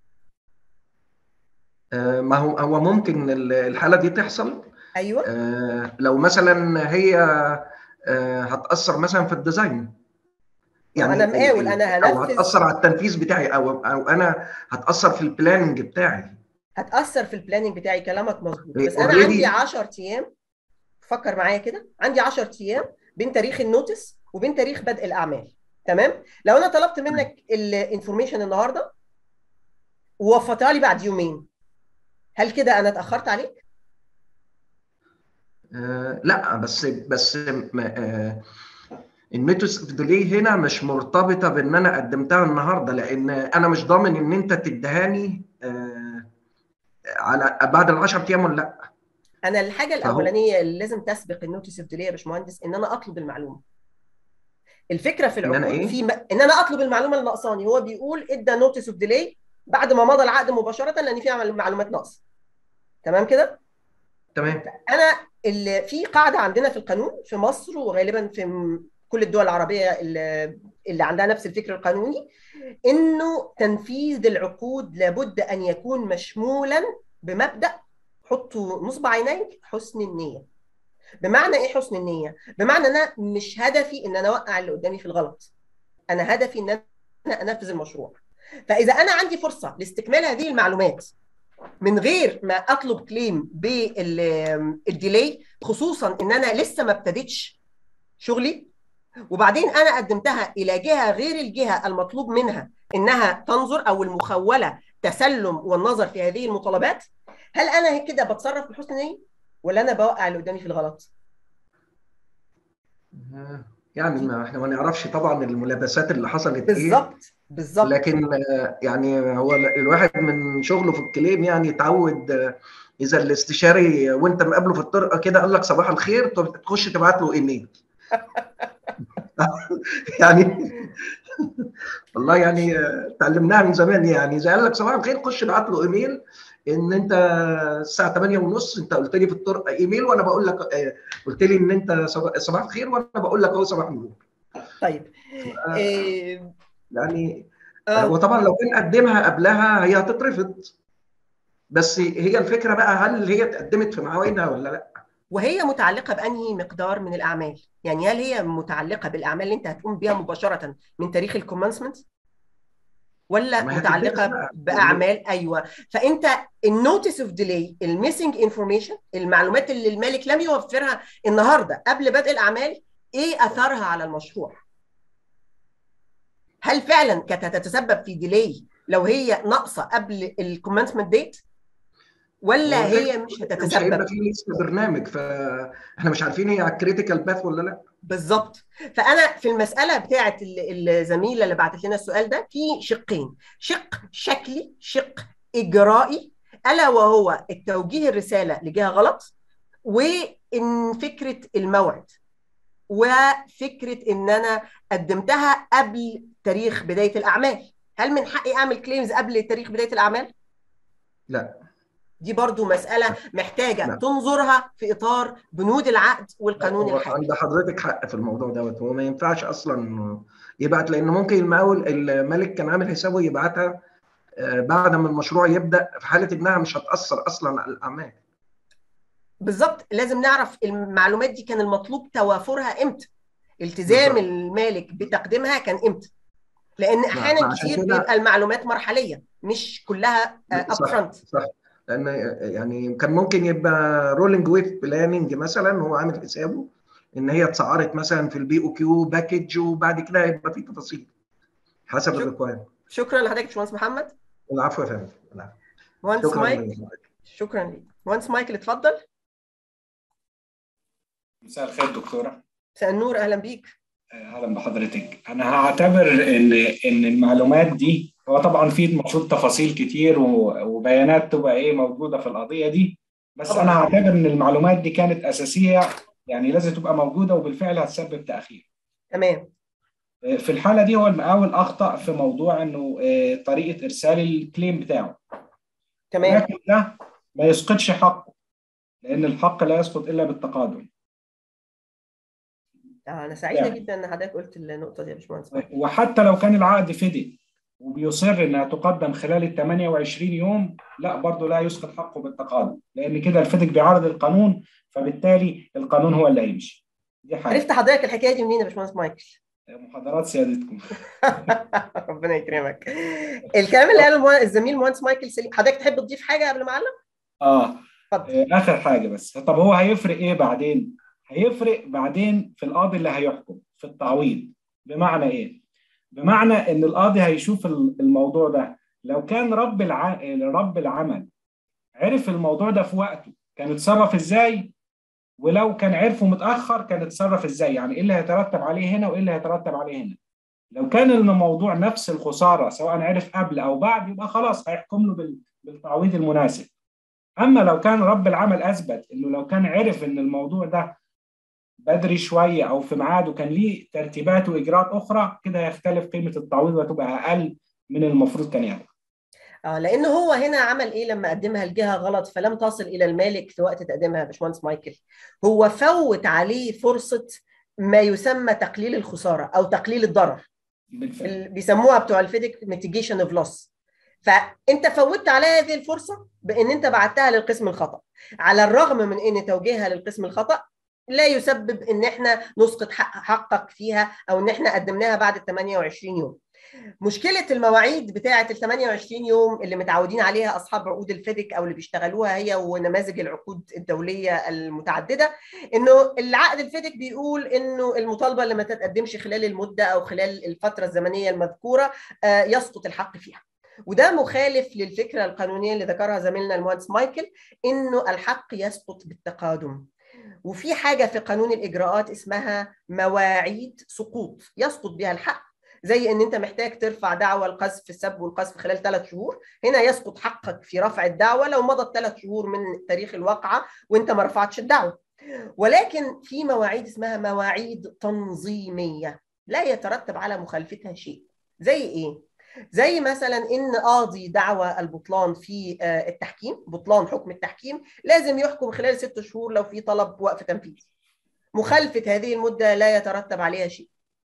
آه ما هو هو ممكن الحاله دي تحصل ايوه آه لو مثلا هي آه هتاثر مثلا في الديزاين يعني انا مقاول انا هنفذ او هتاثر على التنفيذ بتاعي او او انا هتاثر في البلاننج بتاعي هتاثر في البلاننج بتاعي كلامك مظبوط بس انا عندي 10 ايام فكر معايا كده عندي 10 ايام بين تاريخ النوتس وبين تاريخ بدء الاعمال تمام لو انا طلبت منك الانفورميشن النهارده ووفرتها لي بعد يومين هل كده انا اتاخرت عليك آه لا بس بس آه النوتس اوف ديلي هنا مش مرتبطه بان انا قدمتها النهارده لان انا مش ضامن ان انت تدهاني آه على بعد ال 10 ايام ولا لا انا الحاجه فهو- الاولانيه اللي لازم تسبق النوتس اوف ديلي يا باشمهندس ان انا اطلب المعلومه الفكره في إن أنا العقود إيه؟ في م... ان انا اطلب المعلومه اللي ناقصاني هو بيقول ادى نوتس اوف ديلي بعد ما مضى العقد مباشره لان فيها معلومات ناقصه تمام كده تمام انا اللي في قاعده عندنا في القانون في مصر وغالبا في م- كل الدول العربيه اللي, اللي عندها نفس الفكر القانوني انه تنفيذ العقود لابد ان يكون مشمولا بمبدا حطوا نصب عينيك حسن النيه بمعنى ايه حسن النيه بمعنى انا مش هدفي ان انا اوقع اللي قدامي في الغلط انا هدفي ان انا انفذ المشروع فاذا انا عندي فرصه لاستكمال هذه المعلومات من غير ما اطلب كليم بالديلي خصوصا ان انا لسه ما ابتديتش شغلي وبعدين انا قدمتها الى جهه غير الجهه المطلوب منها انها تنظر او المخوله تسلم والنظر في هذه المطالبات هل انا كده بتصرف بحسن نيه ولا انا بوقع اللي قدامي في الغلط؟ يعني ما احنا ما نعرفش طبعا الملابسات اللي حصلت ايه بالظبط بالظبط لكن آه، يعني هو الواحد من شغله في الكليم يعني يتعود آه، اذا الاستشاري وانت مقابله في الطرقه كده قال لك صباح الخير طب تخش تبعت له ايميل يعني والله يعني آه، اتعلمناها من زمان يعني اذا قال لك صباح الخير خش ابعت له ايميل ان انت الساعه 8 ونص انت قلت لي في الطرقه ايميل وانا بقول لك آه، قلت لي ان انت صباح صباح الخير وانا بقول لك اهو صباح النور طيب إيه يعني آه. وطبعا لو كان قدمها قبلها هي هتترفض بس هي الفكره بقى هل هي اتقدمت في مواعيدها ولا لا؟ وهي متعلقه بانهي مقدار من الاعمال؟ يعني هل هي متعلقه بالاعمال اللي انت هتقوم بيها مباشره من تاريخ الكومنسمنت؟ ولا ما هي متعلقه هتدرس بقى. باعمال ايوه فانت النوتس اوف ديلي الميسنج انفورميشن المعلومات اللي المالك لم يوفرها النهارده قبل بدء الاعمال ايه اثرها على المشروع؟ هل فعلا كانت هتتسبب في ديلي لو هي ناقصه قبل الكومنسمنت ديت؟ ولا هي مش مش هتتسبب؟ هيبقى في لسه برنامج فاحنا مش عارفين هي على الكريتيكال باث ولا لا بالظبط فانا في المساله بتاعه ال- الزميله اللي بعتت لنا السؤال ده في شقين شق شكلي شق اجرائي الا وهو التوجيه الرساله لجهه غلط وان فكره الموعد وفكره ان انا قدمتها قبل تاريخ بدايه الاعمال هل من حقي اعمل كليمز قبل تاريخ بدايه الاعمال لا دي برضو مسألة محتاجة لا. تنظرها في إطار بنود العقد والقانون هو الحالي عند حضرتك حق في الموضوع دوت هو ما ينفعش اصلا يبعت لان ممكن المقاول الملك كان عامل حسابه يبعتها آه، بعد ما المشروع يبدا في حاله انها مش هتاثر اصلا على الاعمال بالظبط لازم نعرف المعلومات دي كان المطلوب توافرها امتى التزام بالظبط. المالك بتقديمها كان امتى لان احيانا عشان كتير كده- بيبقى المعلومات مرحليه مش كلها اب صح. فرونت صح لان يعني كان ممكن يبقى رولينج ويف بلاننج مثلا هو عامل حسابه ان هي اتسعرت مثلا في البي او كيو باكج وبعد كده هيبقى في تفاصيل حسب شوف. الريكوايرمنت شكرا لحضرتك يا باشمهندس محمد العفو يا فندم العفو. مهندس شكرا مايك لك. شكرا ليك مهندس مايكل اتفضل مساء الخير دكتورة مساء النور اهلا بيك اهلا بحضرتك انا هعتبر ان ان المعلومات دي هو طبعا في المفروض تفاصيل كتير و- وبيانات تبقى ايه موجوده في القضيه دي بس طبعاً. انا هعتبر ان المعلومات دي كانت اساسيه يعني لازم تبقى موجوده وبالفعل هتسبب تاخير تمام في الحاله دي هو المقاول اخطا في موضوع انه آه، طريقه ارسال الكليم بتاعه تمام لكن ده ما يسقطش حقه لان الحق لا يسقط الا بالتقادم آه، انا سعيده يعني. جدا ان حضرتك قلت النقطه دي يا باشمهندس وحتى لو كان العقد فدي وبيصر انها تقدم خلال ال 28 يوم لا برضه لا يسقط حقه بالتقادم لان كده الفدك بيعارض القانون فبالتالي القانون هو اللي هيمشي دي حاجه عرفت حضرتك الحكايه دي منين يا باشمهندس مايكل محاضرات سيادتكم ربنا يكرمك الكلام اللي قاله المه- الزميل مهندس مايكل سليم حضرتك تحب تضيف حاجه قبل ما اعلق اه اتفضل آه، اخر حاجه بس طب هو هيفرق ايه بعدين هيفرق بعدين في القاضي اللي هيحكم في التعويض بمعنى ايه بمعنى ان القاضي هيشوف ال- الموضوع ده لو كان رب الع... رب العمل عرف الموضوع ده في وقته كان اتصرف ازاي ولو كان عرفه متاخر كان اتصرف ازاي يعني ايه اللي هيترتب عليه هنا وايه اللي هيترتب عليه هنا لو كان الموضوع نفس الخساره سواء عرف قبل او بعد يبقى خلاص هيحكم له بالتعويض المناسب اما لو كان رب العمل اثبت انه لو كان عرف ان الموضوع ده بدري شويه او في ميعاده كان ليه ترتيبات واجراءات اخرى كده هيختلف قيمه التعويض وتبقى اقل من المفروض كان يعمل اه لان هو هنا عمل ايه لما قدمها الجهه غلط فلم تصل الى المالك في وقت تقديمها يا باشمهندس مايكل هو فوت عليه فرصه ما يسمى تقليل الخساره او تقليل الضرر بالفعل بيسموها بتوع الفيديك ميتيجيشن اوف لوس فانت فوتت على هذه الفرصه بان انت بعتها للقسم الخطا على الرغم من ان توجيهها للقسم الخطا لا يسبب ان احنا نسقط حق حقك فيها او ان احنا قدمناها بعد ال 28 يوم مشكله المواعيد بتاعه ال 28 يوم اللي متعودين عليها اصحاب عقود الفيديك او اللي بيشتغلوها هي ونماذج العقود الدوليه المتعدده انه العقد الفيديك بيقول انه المطالبه اللي ما تتقدمش خلال المده او خلال الفتره الزمنيه المذكوره يسقط الحق فيها وده مخالف للفكره القانونيه اللي ذكرها زميلنا المهندس مايكل انه الحق يسقط بالتقادم وفي حاجه في قانون الاجراءات اسمها مواعيد سقوط يسقط بها الحق زي ان انت محتاج ترفع دعوى القذف السب والقذف خلال ثلاث شهور هنا يسقط حقك في رفع الدعوى لو مضت ثلاث شهور من تاريخ الواقعه وانت ما رفعتش الدعوه ولكن في مواعيد اسمها مواعيد تنظيميه لا يترتب على مخالفتها شيء زي ايه زي مثلا ان قاضي دعوى البطلان في التحكيم بطلان حكم التحكيم لازم يحكم خلال ست شهور لو في طلب وقف تنفيذ مخالفه هذه المده لا يترتب عليها شيء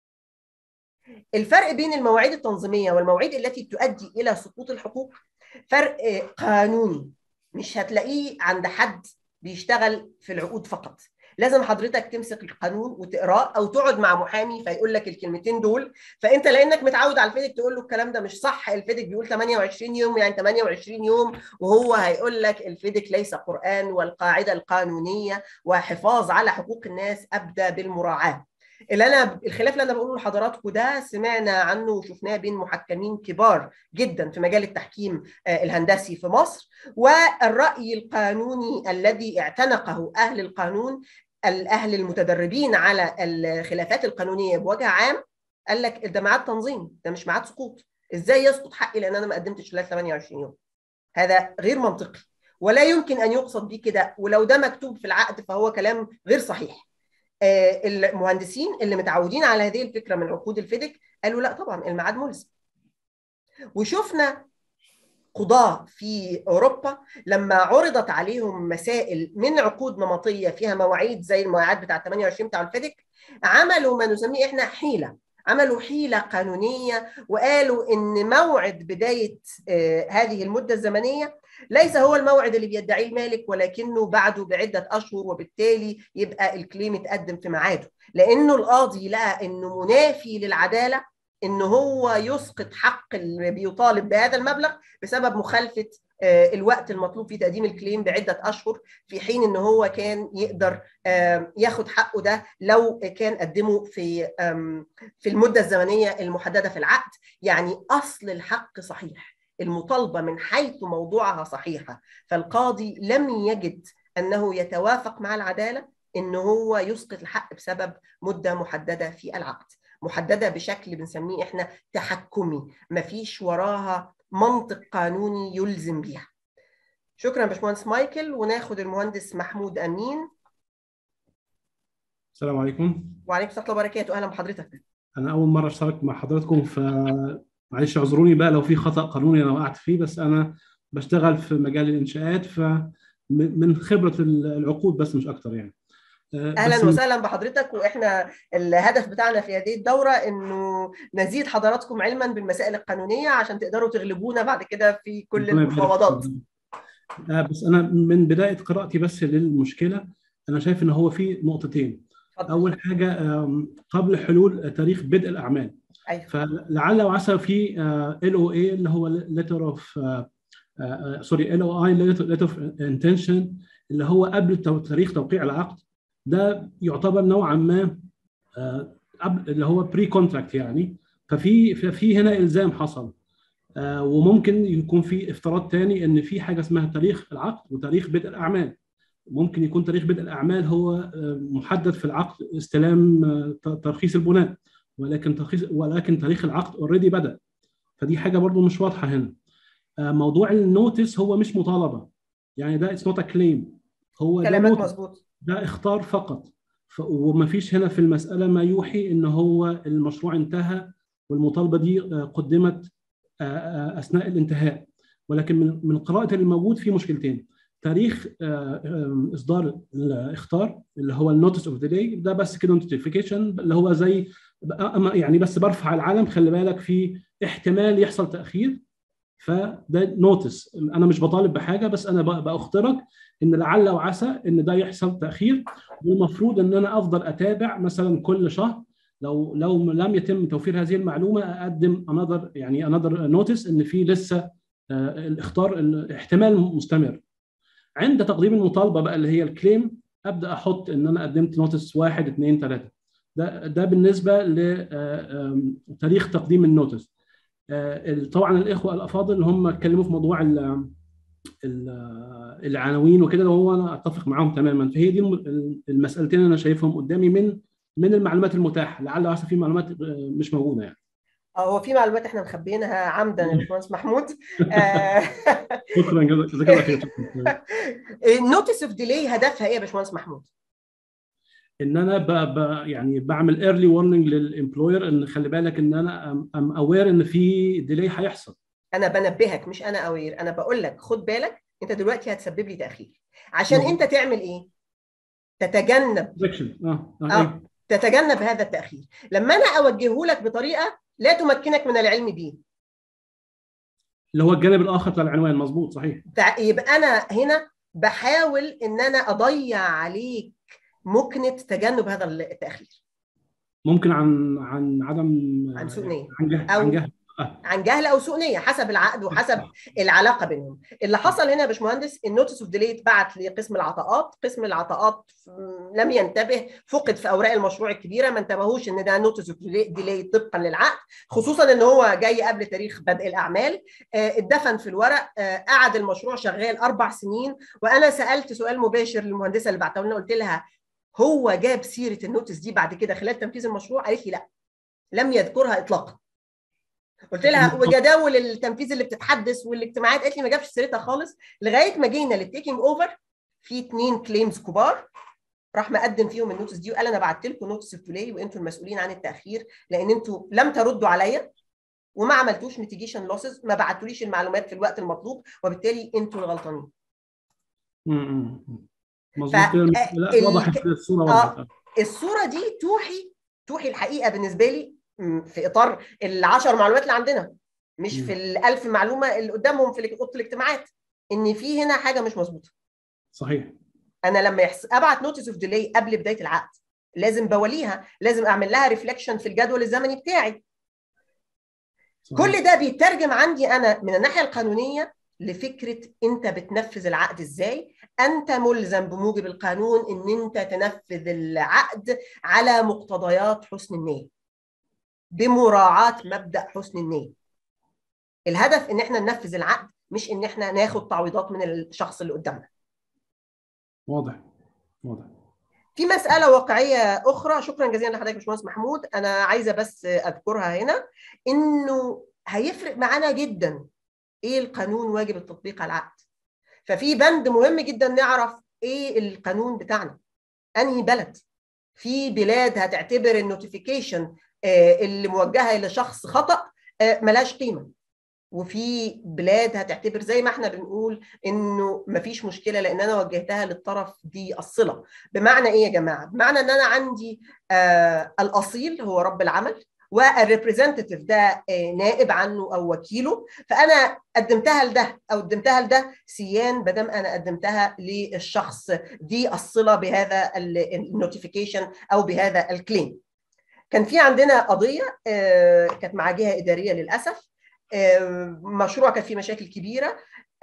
الفرق بين المواعيد التنظيميه والمواعيد التي تؤدي الى سقوط الحقوق فرق قانوني مش هتلاقيه عند حد بيشتغل في العقود فقط لازم حضرتك تمسك القانون وتقراه او تقعد مع محامي فيقول لك الكلمتين دول فانت لانك متعود على الفيدك تقول له الكلام ده مش صح الفيدك بيقول 28 يوم يعني 28 يوم وهو هيقول لك الفيدك ليس قران والقاعده القانونيه وحفاظ على حقوق الناس ابدا بالمراعاه اللي انا الخلاف اللي انا بقوله لحضراتكم ده سمعنا عنه وشفناه بين محكمين كبار جدا في مجال التحكيم الهندسي في مصر والراي القانوني الذي اعتنقه اهل القانون الاهل المتدربين على الخلافات القانونيه بوجه عام قال لك ده ميعاد تنظيم ده مش ميعاد سقوط ازاي يسقط حقي لان انا ما قدمتش خلال 28 يوم هذا غير منطقي ولا يمكن ان يقصد بيه كده ولو ده مكتوب في العقد فهو كلام غير صحيح المهندسين اللي متعودين على هذه الفكره من عقود الفيدك قالوا لا طبعا الميعاد ملزم وشفنا قضاة في أوروبا لما عرضت عليهم مسائل من عقود نمطية فيها مواعيد زي المواعيد بتاع 28 بتاع الفيدك عملوا ما نسميه إحنا حيلة عملوا حيلة قانونية وقالوا إن موعد بداية هذه المدة الزمنية ليس هو الموعد اللي بيدعيه المالك ولكنه بعده بعدة أشهر وبالتالي يبقى الكليم اتقدم في ميعاده لأنه القاضي لقى إنه منافي للعدالة إن هو يسقط حق اللي بيطالب بهذا المبلغ بسبب مخالفة الوقت المطلوب في تقديم الكليم بعدة أشهر في حين إن هو كان يقدر ياخد حقه ده لو كان قدمه في في المدة الزمنية المحددة في العقد يعني أصل الحق صحيح المطالبة من حيث موضوعها صحيحة فالقاضي لم يجد أنه يتوافق مع العدالة إن هو يسقط الحق بسبب مدة محددة في العقد محددة بشكل بنسميه إحنا تحكمي مفيش وراها منطق قانوني يلزم بيها شكرا باشمهندس مايكل وناخد المهندس محمود أمين السلام عليكم وعليكم السلام ورحمة الله وبركاته أهلا بحضرتك أنا أول مرة أشترك مع حضراتكم ف معلش اعذروني بقى لو في خطأ قانوني أنا وقعت فيه بس أنا بشتغل في مجال الإنشاءات فمن خبرة العقود بس مش أكتر يعني اهلا وسهلا بحضرتك واحنا الهدف بتاعنا في هذه الدوره انه نزيد حضراتكم علما بالمسائل القانونيه عشان تقدروا تغلبونا بعد كده في كل المفاوضات بس انا من بدايه قراءتي بس للمشكله انا شايف ان هو في نقطتين اول حاجه قبل حلول تاريخ بدء الاعمال أيوة. فلعل وعسى في ال او اي اللي هو ليتر اوف سوري ال او اي ليتر اوف انتنشن اللي هو قبل تاريخ توقيع العقد ده يعتبر نوعا ما اللي هو بري كونتراكت يعني ففي في هنا الزام حصل وممكن يكون في افتراض تاني ان في حاجه اسمها تاريخ العقد وتاريخ بدء الاعمال ممكن يكون تاريخ بدء الاعمال هو محدد في العقد استلام ترخيص البناء ولكن ترخيص ولكن تاريخ العقد اوريدي بدا فدي حاجه برضو مش واضحه هنا موضوع النوتس هو مش مطالبه يعني ده اتس نوت كليم هو ده كلامك نوتس مظبوط ده اختار فقط ف... وما فيش هنا في المساله ما يوحي ان هو المشروع انتهى والمطالبه دي قدمت اثناء الانتهاء ولكن من من قراءه الموجود في مشكلتين تاريخ اصدار الاختار اللي هو النوتس اوف ديلي ده بس كده نوتيفيكيشن اللي هو زي يعني بس برفع العلم خلي بالك في احتمال يحصل تاخير فده نوتس انا مش بطالب بحاجه بس انا باخطرك ان لعل وعسى ان ده يحصل تاخير والمفروض ان انا افضل اتابع مثلا كل شهر لو لو لم يتم توفير هذه المعلومه اقدم انذر يعني انذر نوتس ان في لسه الاختار احتمال مستمر عند تقديم المطالبه بقى اللي هي الكليم ابدا احط ان انا قدمت نوتس واحد اثنين ثلاثه ده ده بالنسبه لتاريخ تقديم النوتس طبعا الاخوه الافاضل اللي هم اتكلموا في موضوع العناوين وكده وهو انا اتفق معاهم تماما فهي دي المسالتين اللي انا شايفهم قدامي من من المعلومات المتاحه لعل وعسى في معلومات مش موجوده يعني هو في معلومات احنا مخبيينها عمدا يا باشمهندس محمود شكرا جزاك الله خير النوتس اوف ديلي هدفها ايه يا باشمهندس محمود؟ ان انا ب ب يعني بعمل ايرلي وارنينج للامبلوير ان خلي بالك ان انا ام اوير ان في ديلي هيحصل انا بنبهك مش انا اوير انا بقول لك خد بالك انت دلوقتي هتسبب لي تاخير عشان مم. انت تعمل ايه؟ تتجنب اه اه اه تتجنب هذا التاخير لما انا اوجهه لك بطريقه لا تمكنك من العلم به اللي هو الجانب الاخر بتاع العنوان مظبوط صحيح تع- يبقى انا هنا بحاول ان انا اضيع عليك مكنه تجنب هذا التاخير ممكن عن عن عدم عن سوء نيه عن جهل أو- عن جهل عن جهل او سوء نيه حسب العقد وحسب العلاقه بينهم اللي حصل هنا يا باشمهندس النوتس اوف ديلي اتبعت لقسم العطاءات قسم العطاءات لم ينتبه فقد في اوراق المشروع الكبيره ما انتبهوش ان ده نوتس اوف ديلي طبقا للعقد خصوصا ان هو جاي قبل تاريخ بدء الاعمال آه، اتدفن في الورق آه، قعد المشروع شغال اربع سنين وانا سالت سؤال مباشر للمهندسه اللي بعتها لنا قلت لها هو جاب سيره النوتس دي بعد كده خلال تنفيذ المشروع قالت لي لا لم يذكرها اطلاقا قلت لها وجداول التنفيذ اللي بتتحدث والاجتماعات قالت لي ما جابش سيرتها خالص لغايه ما جينا للتيكينج اوفر في اثنين كليمز كبار راح مقدم فيهم النوتس دي وقال انا بعت لكم نوتس بلاي وانتم المسؤولين عن التاخير لان انتم لم تردوا عليا وما عملتوش ميتيجيشن لوسز ما بعتوليش المعلومات في الوقت المطلوب وبالتالي انتم الغلطانين امم مظبوط ف- كده آه، لا ال- وضحت الصوره آه. وضحت الصوره دي توحي توحي الحقيقه بالنسبه لي م، في اطار العشر معلومات اللي عندنا مش مم. في الألف معلومه اللي قدامهم في اوضه الاجتماعات ان في هنا حاجه مش مظبوطه صحيح انا لما يحس... ابعت نوتس اوف ديلي قبل بدايه العقد لازم بوليها لازم اعمل لها ريفليكشن في الجدول الزمني بتاعي صحيح. كل ده بيترجم عندي انا من الناحيه القانونيه لفكره انت بتنفذ العقد ازاي انت ملزم بموجب القانون ان انت تنفذ العقد على مقتضيات حسن النيه بمراعاه مبدا حسن النيه الهدف ان احنا ننفذ العقد مش ان احنا ناخد تعويضات من الشخص اللي قدامنا واضح واضح في مسألة واقعية أخرى شكرا جزيلا لحضرتك يا باشمهندس محمود أنا عايزة بس أذكرها هنا إنه هيفرق معانا جدا إيه القانون واجب التطبيق على العقد ففي بند مهم جدا نعرف إيه القانون بتاعنا أنهي بلد في بلاد هتعتبر النوتيفيكيشن اللي موجهة لشخص خطأ آه، ملاش قيمة وفي بلاد هتعتبر زي ما احنا بنقول انه مفيش مشكله لان انا وجهتها للطرف دي الصله بمعنى ايه يا جماعه بمعنى ان انا عندي آه الاصيل هو رب العمل والريبريزنتيف ده آه نائب عنه او وكيله فانا قدمتها لده او قدمتها لده سيان بدم انا قدمتها للشخص دي الصله بهذا النوتيفيكيشن او بهذا الكليم كان في عندنا قضيه آه كانت مع جهه اداريه للاسف مشروع كان فيه مشاكل كبيره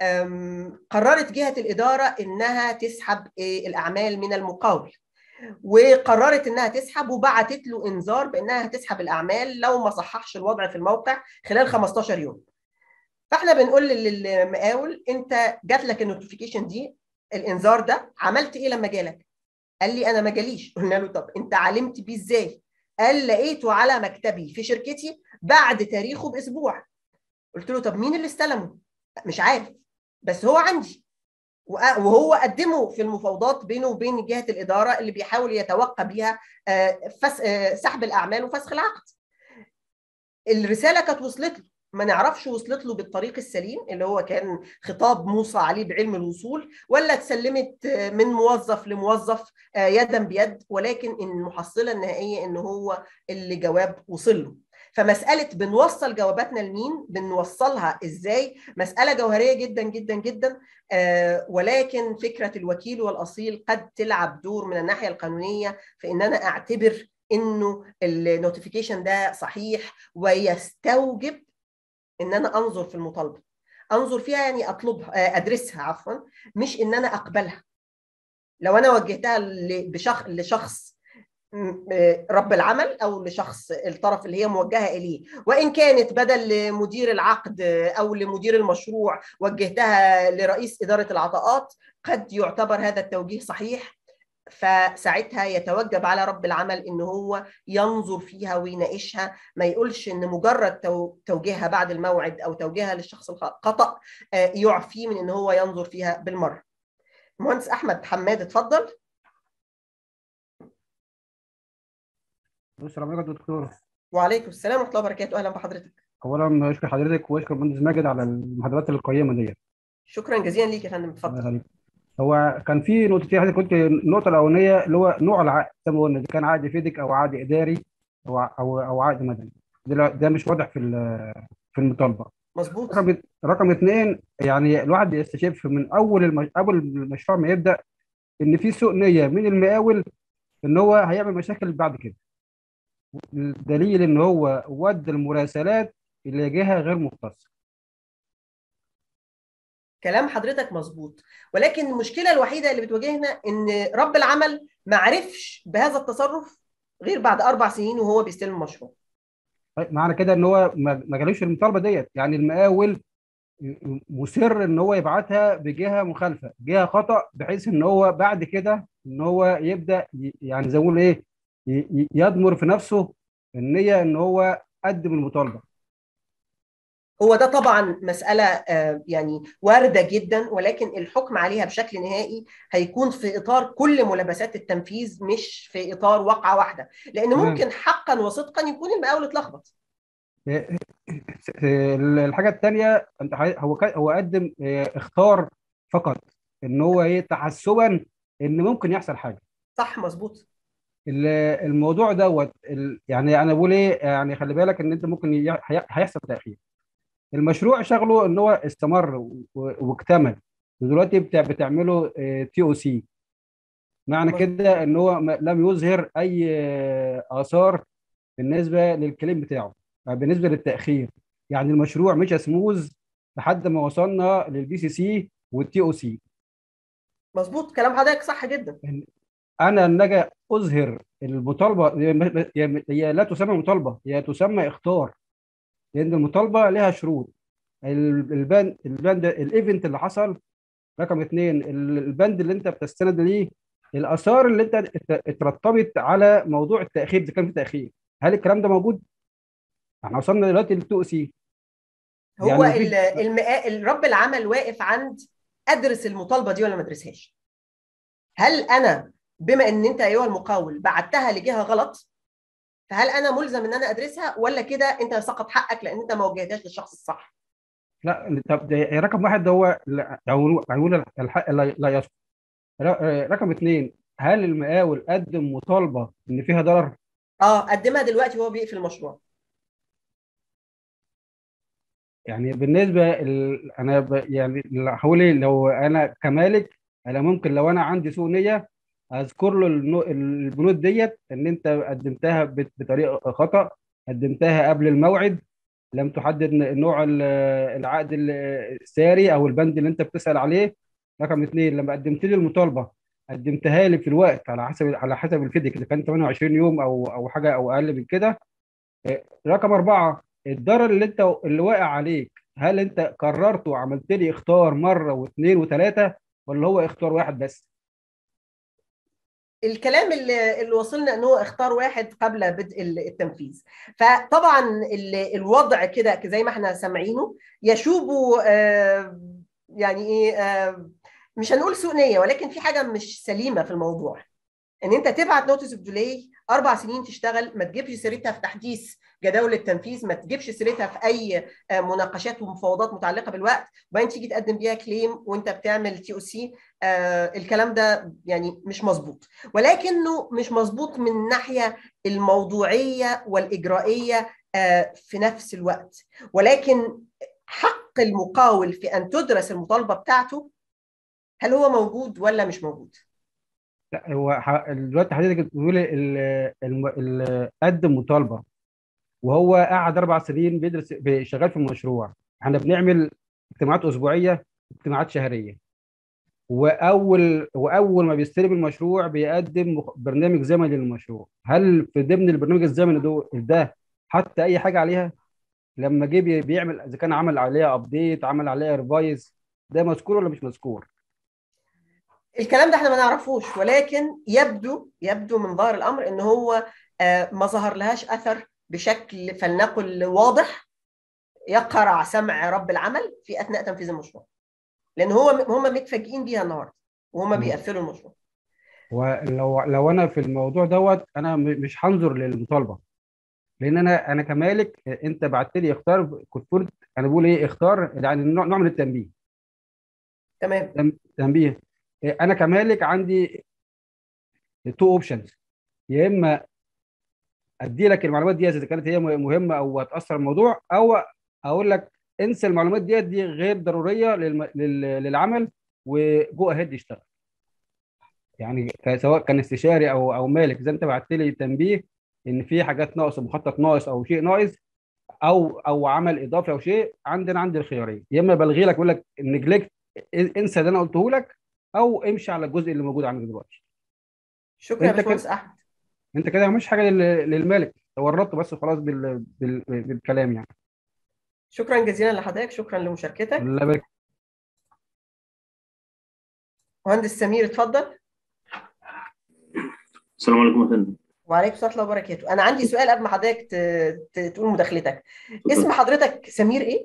قررت جهه الاداره انها تسحب الاعمال من المقاول وقررت انها تسحب وبعتت له انذار بانها هتسحب الاعمال لو ما صححش الوضع في الموقع خلال 15 يوم فاحنا بنقول للمقاول انت جات لك النوتيفيكيشن دي الانذار ده عملت ايه لما جالك قال لي انا ما جاليش قلنا له طب انت علمت بيه ازاي قال لقيته على مكتبي في شركتي بعد تاريخه باسبوع قلت له طب مين اللي استلمه مش عارف بس هو عندي وهو قدمه في المفاوضات بينه وبين جهه الاداره اللي بيحاول يتوقع بيها فس... سحب الاعمال وفسخ العقد الرساله كانت وصلت له ما نعرفش وصلت له بالطريق السليم اللي هو كان خطاب موصى عليه بعلم الوصول ولا اتسلمت من موظف لموظف يدا بيد ولكن المحصله النهائيه ان هو اللي جواب وصل له فمساله بنوصل جواباتنا لمين بنوصلها ازاي مساله جوهريه جدا جدا جدا آه ولكن فكره الوكيل والاصيل قد تلعب دور من الناحيه القانونيه في ان انا اعتبر انه النوتيفيكيشن ده صحيح ويستوجب ان انا انظر في المطالبه انظر فيها يعني اطلبها ادرسها عفوا مش ان انا اقبلها لو انا وجهتها بشخص لشخص رب العمل او لشخص الطرف اللي هي موجهه اليه وان كانت بدل لمدير العقد او لمدير المشروع وجهتها لرئيس اداره العطاءات قد يعتبر هذا التوجيه صحيح فساعتها يتوجب على رب العمل ان هو ينظر فيها ويناقشها ما يقولش ان مجرد توجيهها بعد الموعد او توجيهها للشخص الخطا يعفيه من ان هو ينظر فيها بالمره المهندس احمد حماد اتفضل السلام عليكم يا دكتور وعليكم السلام ورحمه الله وبركاته اهلا بحضرتك اولا اشكر حضرتك واشكر المهندس ماجد على المحاضرات القيمه ديت شكرا جزيلا ليك يا فندم اتفضل هو كان في نقطتين حضرتك قلت النقطه الاولانيه اللي هو نوع العقد زي ما قلنا اذا كان عقد فيدك او عقد اداري او او او عقد مدني ده ده مش واضح في في المطالبه مظبوط رقم رقم اثنين يعني الواحد يستشف من اول المش... اول المشروع ما يبدا ان في سوء نيه من المقاول ان هو هيعمل مشاكل بعد كده الدليل ان هو ود المراسلات الى جهه غير مختصه كلام حضرتك مظبوط ولكن المشكله الوحيده اللي بتواجهنا ان رب العمل ما عرفش بهذا التصرف غير بعد اربع سنين وهو بيستلم المشروع معنى كده ان هو ما جالوش المطالبه ديت يعني المقاول مصر ان هو يبعتها بجهه مخالفه جهه خطا بحيث ان هو بعد كده ان هو يبدا يعني زي ما بيقولوا ايه يضمر في نفسه النيه ان هو قدم المطالبه هو ده طبعا مسألة يعني واردة جدا ولكن الحكم عليها بشكل نهائي هيكون في إطار كل ملابسات التنفيذ مش في إطار واقعة واحدة لأن ممكن حقا وصدقا يكون المقاول اتلخبط الحاجة الثانية انت هو هو قدم اختار فقط ان هو ايه تحسبا ان ممكن يحصل حاجة صح مظبوط الموضوع دوت يعني انا بقول ايه يعني خلي بالك ان انت ممكن هيحصل تاخير المشروع شغله ان هو استمر واكتمل ودلوقتي بتعمله تي او سي معنى كده ان هو لم يظهر اي اثار بالنسبه للكليم بتاعه بالنسبه للتاخير يعني المشروع مش سموز لحد ما وصلنا للبي سي سي والتي او سي مظبوط كلام حضرتك صح جدا انا ان اجي اظهر المطالبه هي لا تسمى مطالبه هي تسمى اختار لان المطالبه لها شروط البند البند الايفنت اللي حصل رقم اثنين البند اللي انت بتستند ليه الاثار اللي انت اترتبت على موضوع التاخير اذا كان في تاخير هل الكلام ده موجود؟ احنا وصلنا دلوقتي للتو سي هو يعني المقا... الرب العمل واقف عند ادرس المطالبه دي ولا ما ادرسهاش هل انا بما ان انت ايها المقاول بعتها لجهه غلط فهل انا ملزم ان انا ادرسها ولا كده انت سقط حقك لان انت ما وجهتهاش للشخص الصح لا طب رقم واحد ده هو هنقول الحق لا يسقط رقم اثنين هل المقاول قدم مطالبه ان فيها ضرر؟ اه قدمها دلوقتي وهو بيقفل المشروع يعني بالنسبه ال... انا ب... يعني حولي لو انا كمالك انا ممكن لو انا عندي سوء نيه اذكر له النو... البنود ديت ان انت قدمتها بطريقه خطا قدمتها قبل الموعد لم تحدد نوع العقد الساري او البند اللي انت بتسال عليه رقم اثنين لما قدمت لي المطالبه قدمتها لي في الوقت على حسب على حسب الفيديك اذا كان 28 يوم او او حاجه او اقل من كده رقم اربعه الضرر اللي انت اللي واقع عليك هل انت قررت وعملت لي اختار مره واثنين وثلاثه ولا هو اختار واحد بس الكلام اللي, اللي وصلنا ان هو اختار واحد قبل بدء التنفيذ فطبعا الوضع كده زي ما احنا سامعينه يشوب يعني ايه مش هنقول سوء نيه ولكن في حاجه مش سليمه في الموضوع ان انت تبعت نوتس اوف ديلي اربع سنين تشتغل ما تجيبش سيرتها في تحديث جداول التنفيذ ما تجيبش سيرتها في اي مناقشات ومفاوضات متعلقه بالوقت وبعدين تيجي تقدم بيها كليم وانت بتعمل تي او سي الكلام ده يعني مش مظبوط ولكنه مش مظبوط من الناحيه الموضوعيه والاجرائيه آه في نفس الوقت ولكن حق المقاول في ان تدرس المطالبه بتاعته هل هو موجود ولا مش موجود؟ لا هو دلوقتي حضرتك بتقول قدم مطالبه وهو قعد اربع سنين بيدرس شغال في المشروع احنا بنعمل اجتماعات اسبوعيه اجتماعات شهريه واول واول ما بيستلم المشروع بيقدم برنامج زمني للمشروع هل في ضمن البرنامج الزمني ده حط اي حاجه عليها لما جه بيعمل اذا كان عمل عليها ابديت عمل عليها ريفايز ده مذكور ولا مش مذكور الكلام ده احنا ما نعرفوش ولكن يبدو يبدو من ظاهر الامر ان هو ما ظهر لهاش اثر بشكل فلنقل واضح يقرع سمع رب العمل في اثناء تنفيذ المشروع لان هو هم متفاجئين بيها النهارده وهم بيقفلوا المشروع ولو لو انا في الموضوع دوت انا مش هنظر للمطالبه لان انا انا كمالك انت بعت لي اختار كنت انا بقول ايه اختار يعني نوع من التنبيه تمام تنبيه انا كمالك عندي تو اوبشنز يا اما ادي لك المعلومات دي اذا كانت هي مهمه او هتاثر الموضوع او اقول لك انسى المعلومات ديت دي غير ضروريه للم... لل... للعمل وجو اهيد يشتغل يعني سواء كان استشاري او او مالك اذا انت بعت لي تنبيه ان في حاجات ناقصه مخطط ناقص او شيء ناقص او او عمل اضافي او شيء عندنا عندي الخيارين يا اما بلغي لك اقول لك نجلكت انسى اللي انا قلته لك او امشي على الجزء اللي موجود عندك دلوقتي شكرا يا باشمهندس احمد انت كده مش حاجه للمالك ورطت بس خلاص بال... بال... بالكلام يعني شكرا جزيلا لحضرتك شكرا لمشاركتك الله يبارك مهندس سمير اتفضل السلام عليكم يا فندم وعليكم السلام ورحمه الله وبركاته انا عندي سؤال قبل ما حضرتك تقول مداخلتك اسم حضرتك سمير ايه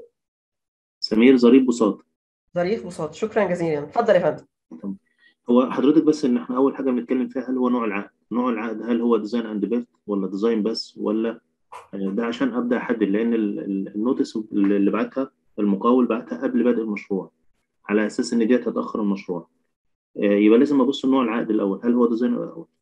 سمير ظريف بساط ظريف بساط شكرا جزيلا اتفضل يا فندم هو حضرتك بس ان احنا اول حاجه بنتكلم فيها هل هو نوع العقد نوع العقد هل هو ديزاين اند بيلد ولا ديزاين بس ولا ده عشان ابدا احدد لان النوتس اللي بعتها المقاول بعتها قبل بدء المشروع على اساس ان دي هتاخر المشروع يبقى لازم ابص نوع العقد الاول هل هو ديزاين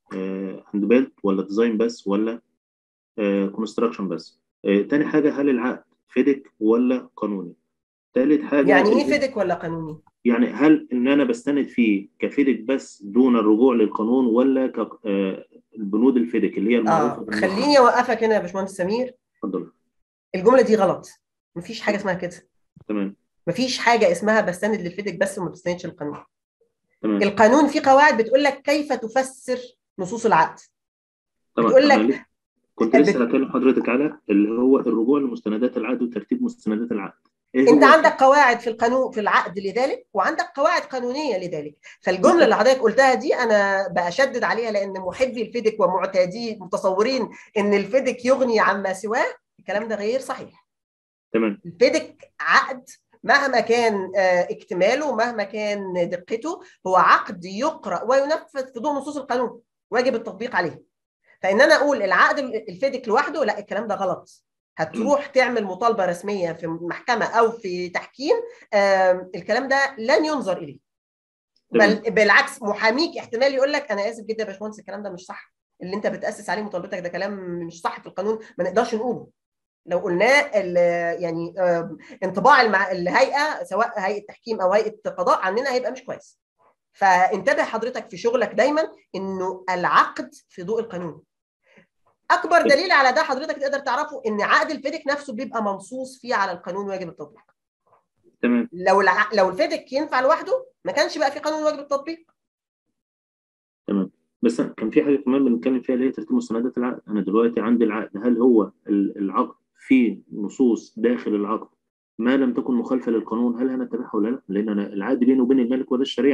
اند بيلد ولا ديزاين بس ولا كونستراكشن بس تاني حاجه هل العقد فيدك ولا قانوني ثالث حاجه يعني ايه فيدك ولا قانوني يعني هل ان انا بستند فيه كفيدك بس دون الرجوع للقانون ولا كالبنود الفيدك اللي هي المعروفه آه. خليني اوقفك هنا يا باشمهندس سمير اتفضل الجمله دي غلط مفيش حاجه اسمها كده تمام مفيش حاجه اسمها بستند للفيدك بس وما بستندش للقانون تمام القانون فيه قواعد بتقول لك كيف تفسر نصوص العقد طبعا بتقول لك كنت لسه هكلم حضرتك على اللي هو الرجوع لمستندات العقد وترتيب مستندات العقد إيه انت عندك قواعد في القانون في العقد لذلك وعندك قواعد قانونيه لذلك فالجمله اللي حضرتك قلتها دي انا بشدد عليها لان محبي الفيدك ومعتادي متصورين ان الفيدك يغني عما سواه الكلام ده غير صحيح تمام الفيدك عقد مهما كان اكتماله مهما كان دقته هو عقد يقرا وينفذ في ضوء نصوص القانون واجب التطبيق عليه فان انا اقول العقد الفيدك لوحده لا الكلام ده غلط هتروح تعمل مطالبه رسميه في محكمه او في تحكيم الكلام ده لن ينظر اليه بل بالعكس محاميك احتمال يقول لك انا اسف جدا يا باشمهندس الكلام ده مش صح اللي انت بتاسس عليه مطالبتك ده كلام مش صح في القانون ما نقدرش نقوله لو قلناه يعني انطباع المع... الهيئه سواء هيئه تحكيم او هيئه قضاء عننا هيبقى مش كويس فانتبه حضرتك في شغلك دايما انه العقد في ضوء القانون اكبر دليل على ده حضرتك تقدر تعرفه ان عقد الفيدك نفسه بيبقى منصوص فيه على القانون واجب التطبيق تمام لو الع... لو الفيدك ينفع لوحده ما كانش بقى في قانون واجب التطبيق تمام بس كان في حاجه كمان بنتكلم فيها اللي هي ترتيب مستندات العقد انا دلوقتي عندي العقد هل هو العقد فيه نصوص داخل العقد ما لم تكن مخالفه للقانون هل هنتبعها ولا لا؟ لان انا العقد بيني وبين المالك وده الشريعه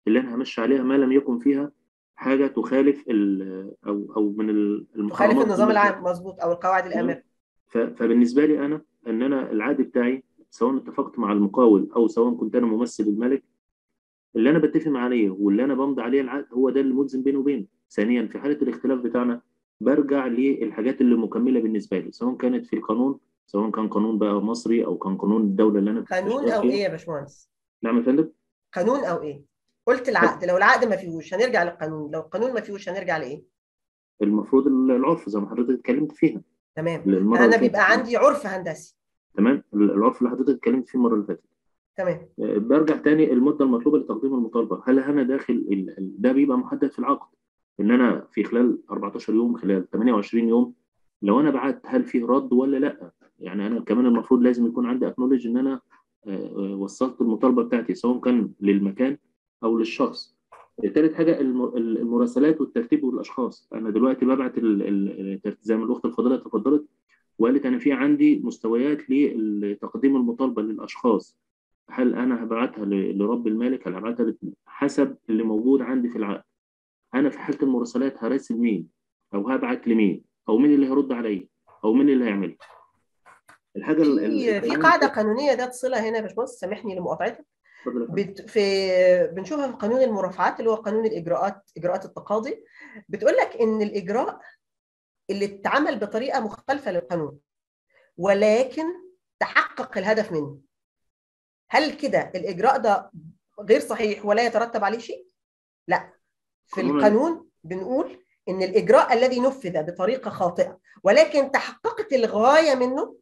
اللي انا همشي عليها ما لم يكن فيها حاجه تخالف ال- او او من ال- تخالف المحرمات النظام اللي- العام مظبوط او القواعد الامره ف- فبالنسبه لي انا ان انا العقد بتاعي سواء اتفقت مع المقاول او سواء كنت انا ممثل الملك اللي انا بتفق عليه واللي انا بمضي عليه العقد هو ده اللي ملزم بيني وبينه ثانيا في حاله الاختلاف بتاعنا برجع للحاجات اللي مكمله بالنسبه لي سواء كانت في القانون سواء كان قانون بقى مصري او كان قانون الدوله اللي انا قانون بشتغل او فيها. ايه يا باشمهندس نعم يا فندم قانون او ايه قلت العقد لو العقد ما فيهوش هنرجع للقانون لو القانون ما فيهوش هنرجع لايه المفروض العرف زي ما حضرتك اتكلمت فيها تمام المره انا اللي بيبقى فاتت. عندي عرف هندسي تمام العرف اللي حضرتك اتكلمت فيه المره اللي فاتت تمام برجع تاني المده المطلوبه لتقديم المطالبه هل انا داخل ال- ال- ده بيبقى محدد في العقد ان انا في خلال 14 يوم خلال 28 يوم لو انا بعت هل فيه رد ولا لا يعني انا كمان المفروض لازم يكون عندي اكنولج ان انا آه، آه، وصلت المطالبه بتاعتي سواء كان للمكان او للشخص ثالث حاجه الم- ال- المراسلات والترتيب والاشخاص انا دلوقتي ببعت ال- ال- ال- زي ما الاخت الفاضله تفضلت وقالت انا في عندي مستويات لتقديم المطالبه للاشخاص هل انا هبعتها ل- لرب المالك هل هبعتها ل- حسب اللي موجود عندي في العقد انا في حاله المراسلات هراسل مين او هبعت لمين او مين اللي هيرد عليا او مين اللي هيعمل الحاجه ال- ال- في في قاعده قانونيه ذات صله هنا يا باشمهندس سامحني لمقاطعتك اتفضل يا فندم. بت في بنشوفها في قانون المرافعات اللي هو قانون الاجراءات اجراءات التقاضي بتقول لك ان الاجراء اللي اتعمل بطريقه مخالفه للقانون ولكن تحقق الهدف منه هل كده الاجراء ده غير صحيح ولا يترتب عليه شيء لا في قانون- القانون بنقول ان الاجراء الذي نفذ بطريقه خاطئه ولكن تحققت الغايه منه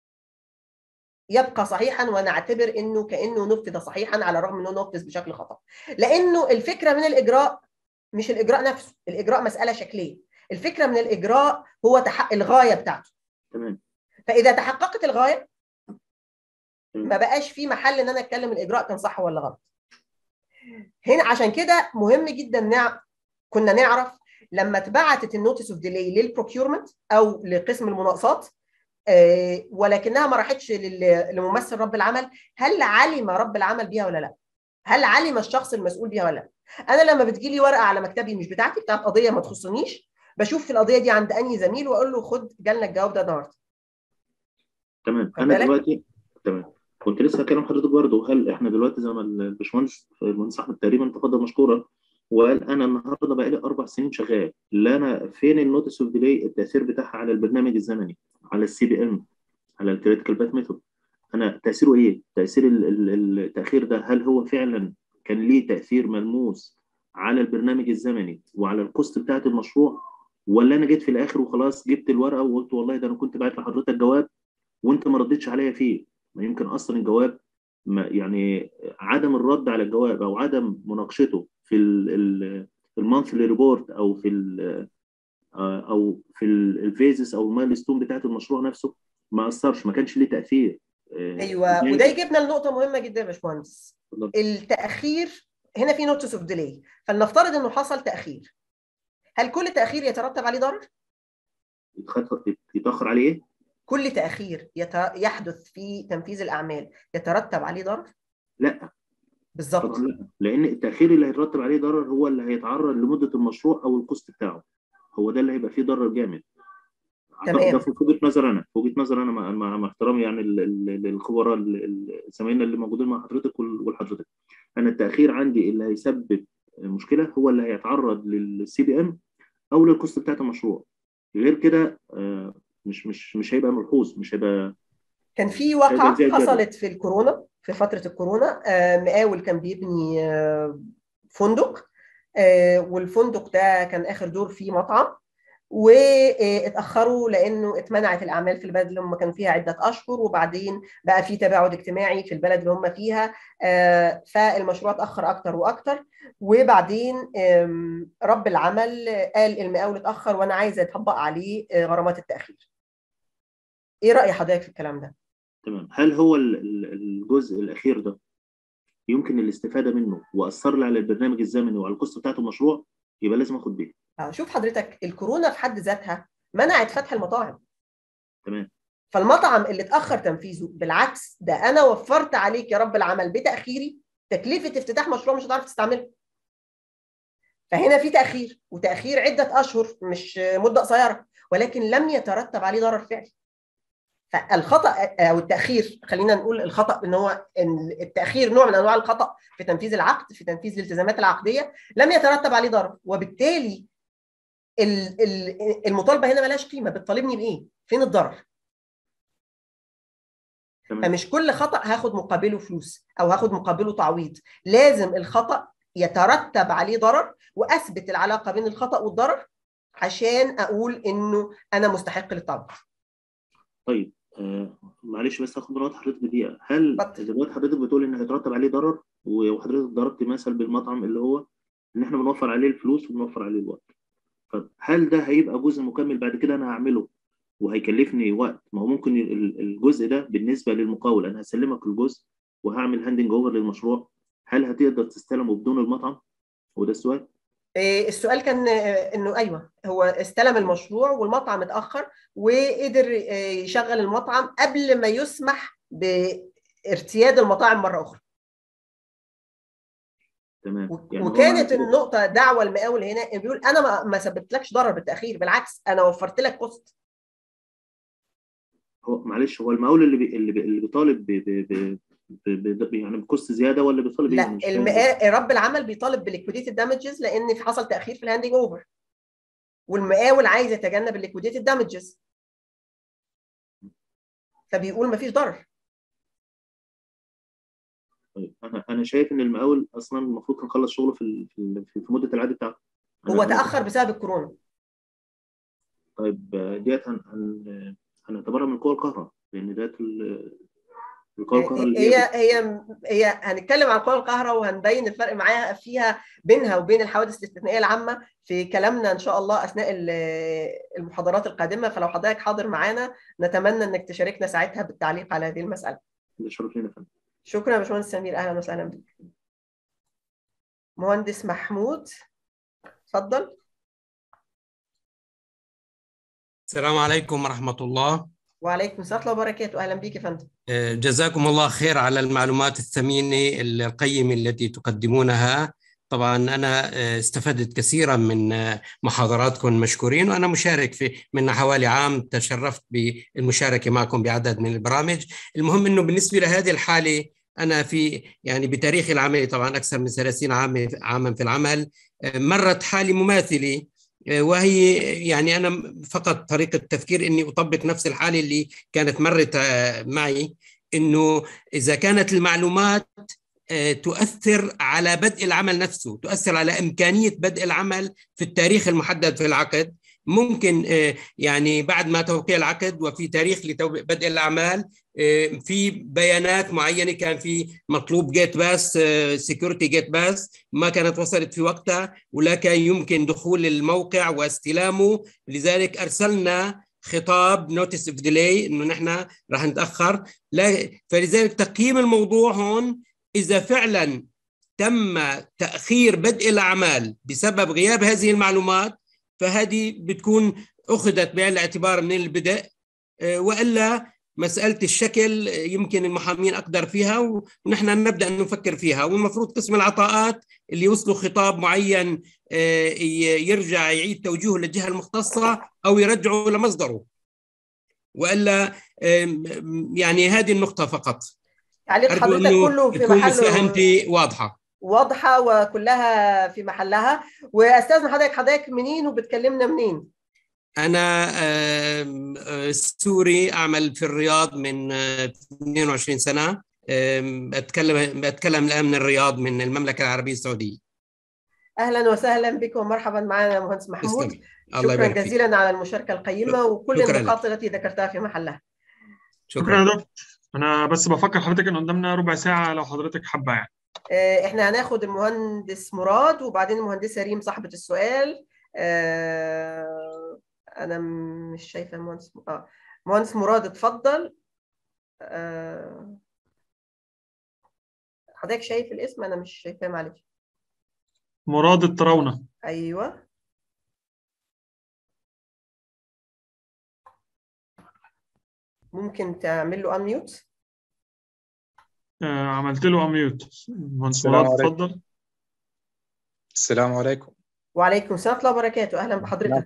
يبقى صحيحا ونعتبر انه كانه نفذ صحيحا على الرغم انه نفذ بشكل خطا لانه الفكره من الاجراء مش الاجراء نفسه الاجراء مساله شكليه الفكره من الاجراء هو تحقق الغايه بتاعته تمام فاذا تحققت الغايه تمام. ما بقاش في محل ان انا اتكلم الاجراء كان صح ولا غلط هنا عشان كده مهم جدا نع... كنا نعرف لما اتبعتت النوتس اوف ديلي للبروكيورمنت او لقسم المناقصات آه، ولكنها ما راحتش لل- لممثل رب العمل هل علم رب العمل بيها ولا لا هل علم الشخص المسؤول بيها ولا لا انا لما بتجيلي ورقه على مكتبي مش بتاعتي بتاعت قضيه ما تخصنيش بشوف في القضيه دي عند انهي زميل واقول له خد جالنا الجواب ده النهارده تمام خد انا بالك؟ دلوقتي تمام كنت لسه هكلم حضرتك برضه هل احنا دلوقتي زي ما الباشمهندس المهندس احمد تقريبا تفضل مشكورا وقال انا النهارده بقى لي اربع سنين شغال لا انا فين النوتس اوف ديلي التاثير بتاعها على البرنامج الزمني على السي بي ام على الكريتيكال باث ميثود انا تاثيره ايه؟ تاثير ال- ال- التاخير ده هل هو فعلا كان ليه تاثير ملموس على البرنامج الزمني وعلى الكوست بتاعت المشروع ولا انا جيت في الاخر وخلاص جبت الورقه وقلت والله ده انا كنت باعت لحضرتك جواب وانت ما ردتش عليا فيه ما يمكن اصلا الجواب ما يعني عدم الرد على الجواب او عدم مناقشته في المانثلي ريبورت او في ال او في الفيزس او المايلستون بتاعت المشروع نفسه ما اثرش ما كانش ليه تاثير ايوه وده يجيبنا لنقطه مهمه جدا يا باشمهندس التاخير هنا في نوتس اوف ديلي فلنفترض انه حصل تاخير هل كل تاخير يترتب عليه ضرر؟ يتاخر عليه ايه؟ كل تاخير يت... يحدث في تنفيذ الاعمال يترتب عليه ضرر؟ لا بالظبط لا لان التاخير اللي هيترتب عليه ضرر هو اللي هيتعرض لمده المشروع او الكوست بتاعه هو ده اللي هيبقى فيه ضرر جامد تمام ده في وجهه نظر انا في وجهه نظر انا مع, مع, مع احترامي يعني للخبراء زمايلنا اللي موجودين مع حضرتك ولحضرتك انا التاخير عندي اللي هيسبب مشكله هو اللي هيتعرض للسي بي ام او للكوست بتاعت المشروع غير كده مش مش مش هيبقى ملحوظ مش هيبقى كان في واقعه حصلت في الكورونا في فتره الكورونا مقاول كان بيبني فندق والفندق ده كان اخر دور فيه مطعم واتاخروا لانه اتمنعت الاعمال في البلد اللي هم كانوا فيها عده اشهر وبعدين بقى في تباعد اجتماعي في البلد اللي هم فيها فالمشروع اتاخر اكتر واكتر وبعدين رب العمل قال المقاول اتاخر وانا عايزه يطبق عليه غرامات التاخير ايه راي حضرتك في الكلام ده تمام هل هو الجزء الاخير ده يمكن الاستفاده منه واثر لي على البرنامج الزمني وعلى القصه بتاعت المشروع يبقى لازم اخد بالي شوف حضرتك الكورونا في حد ذاتها منعت فتح المطاعم تمام فالمطعم اللي اتاخر تنفيذه بالعكس ده انا وفرت عليك يا رب العمل بتاخيري تكلفه افتتاح مشروع مش هتعرف تستعمله فهنا في تاخير وتاخير عده اشهر مش مده قصيره ولكن لم يترتب عليه ضرر فعلي فالخطا او التاخير خلينا نقول الخطا ان هو إن التاخير نوع من انواع الخطا في تنفيذ العقد في تنفيذ الالتزامات العقديه لم يترتب عليه ضرر وبالتالي ال- ال- المطالبه هنا ملهاش قيمه بتطالبني بايه؟ فين الضرر؟ تمام فمش كل خطا هاخد مقابله فلوس او هاخد مقابله تعويض لازم الخطا يترتب عليه ضرر واثبت العلاقه بين الخطا والضرر عشان اقول انه انا مستحق للتعويض طيب آه معلش بس هاخد من وقت حضرتك بدقيقه هل اتفضل. دلوقتي حضرتك بتقول ان هيترتب عليه ضرر وحضرتك ضربت مثل بالمطعم اللي هو ان احنا بنوفر عليه الفلوس وبنوفر عليه الوقت طب هل ده هيبقى جزء مكمل بعد كده انا هعمله وهيكلفني وقت ما هو ممكن ال- الجزء ده بالنسبه للمقاول انا هسلمك الجزء وهعمل هاندنج اوفر للمشروع هل هتقدر تستلمه بدون المطعم وده السؤال إيه، السؤال كان آه، انه ايوه هو استلم المشروع والمطعم اتاخر وقدر آه، يشغل المطعم قبل ما يسمح بارتياد المطاعم مره اخرى تمام و- يعني هو وكانت معنى كده- النقطه دعوه المقاول هنا إنه بيقول انا ما- ما سببتلكش ضرر بالتاخير بالعكس انا وفرت لك كوست هو معلش هو المقاول اللي بي اللي, بي اللي بيطالب ب ب ب ب ب يعني بكوست زياده ولا بيطالب ايه؟ لا أنا مش فاهم. المقا... رب العمل بيطالب بالليكويديتد دامجز لان في حصل تاخير في الهاندنج اوفر والمقاول عايز يتجنب الليكويديتد دامجز فبيقول مفيش ضرر طيب انا انا شايف ان المقاول اصلا المفروض كان خلص شغله في ال- في ال- في مده العقد بتاعته أنا- هو أنا- تاخر بسبب الكورونا طيب آه، ديت هن هن هنعتبرها من قوى القهر لان ديت ال- القوى القهر اللي هي هي هي هنتكلم عن قوى القاهره وهنبين الفرق معاها فيها بينها وبين الحوادث الاستثنائيه العامه في كلامنا ان شاء الله اثناء ال- المحاضرات القادمه فلو حضرتك حاضر معانا نتمنى انك تشاركنا ساعتها بالتعليق على هذه المساله ده شرف لينا يا فندم شكرا يا باشمهندس سمير اهلا وسهلا بك مهندس محمود اتفضل السلام عليكم ورحمة الله وعليكم السلام ورحمه الله وبركاته اهلا بيك يا فندم آه، جزاكم الله خير على المعلومات الثمينة القيمة التي تقدمونها طبعا أنا آه، استفدت كثيرا من آه، محاضراتكم مشكورين وأنا مشارك في من حوالي عام تشرفت بالمشاركة معكم بعدد من البرامج المهم أنه بالنسبة لهذه الحالة أنا في يعني بتاريخي العملي طبعا أكثر من 30 عام عاما في العمل آه، مرت حالة مماثلة وهي يعني انا فقط طريقه تفكير اني اطبق نفس الحاله اللي كانت مرت آه، معي انه اذا كانت المعلومات آه، تؤثر على بدء العمل نفسه تؤثر على امكانيه بدء العمل في التاريخ المحدد في العقد ممكن آه، يعني بعد ما توقيع العقد وفي تاريخ لبدء الاعمال آه، في بيانات معينه كان في مطلوب جيت باس سكيورتي جيت باس ما كانت وصلت في وقتها ولا كان يمكن دخول الموقع واستلامه لذلك ارسلنا خطاب نوتس اوف ديلي انه نحن راح نتاخر لا فلذلك تقييم الموضوع هون اذا فعلا تم تاخير بدء الاعمال بسبب غياب هذه المعلومات فهذه بتكون اخذت بعين الاعتبار من البدء آه، والا مساله الشكل آه، يمكن المحامين اقدر فيها ونحن نبدا نفكر فيها والمفروض قسم العطاءات اللي يوصلوا خطاب معين آه، ي- يرجع يعيد توجيهه للجهه المختصه او يرجعه لمصدره والا آم، يعني هذه النقطه فقط تعليق ارجو حضرتك انه كله في تكون محله مساهمتي واضحه واضحه وكلها في محلها واستاذن حضرتك حضرتك منين وبتكلمنا منين انا آم، آه، سوري اعمل في الرياض من آه، 22 سنه آم، اتكلم بتكلم الان من الرياض من المملكه العربيه السعوديه اهلا وسهلا بك ومرحبا معنا يا مهندس محمود تسلمي. الله شكرا يبارك فيك جزيلا على المشاركه القيمه وكل شكراً النقاط التي ذكرتها في محلها شكرا يا دكتور انا بس بفكر حضرتك ان قدامنا ربع ساعه لو حضرتك حابه يعني آه، احنا هناخد المهندس مراد وبعدين المهندسه ريم صاحبه السؤال آه، انا مش شايفه المهندس اه مهندس مراد اتفضل آه، حضرتك شايف الاسم انا مش شايفاه معلش مراد الطراونه ايوه ممكن تعمل له انميوت آه عملت له اميوت مهندس السلام مراد عليكم. اتفضل السلام عليكم وعليكم السلام ورحمه الله وبركاته اهلا بحضرتك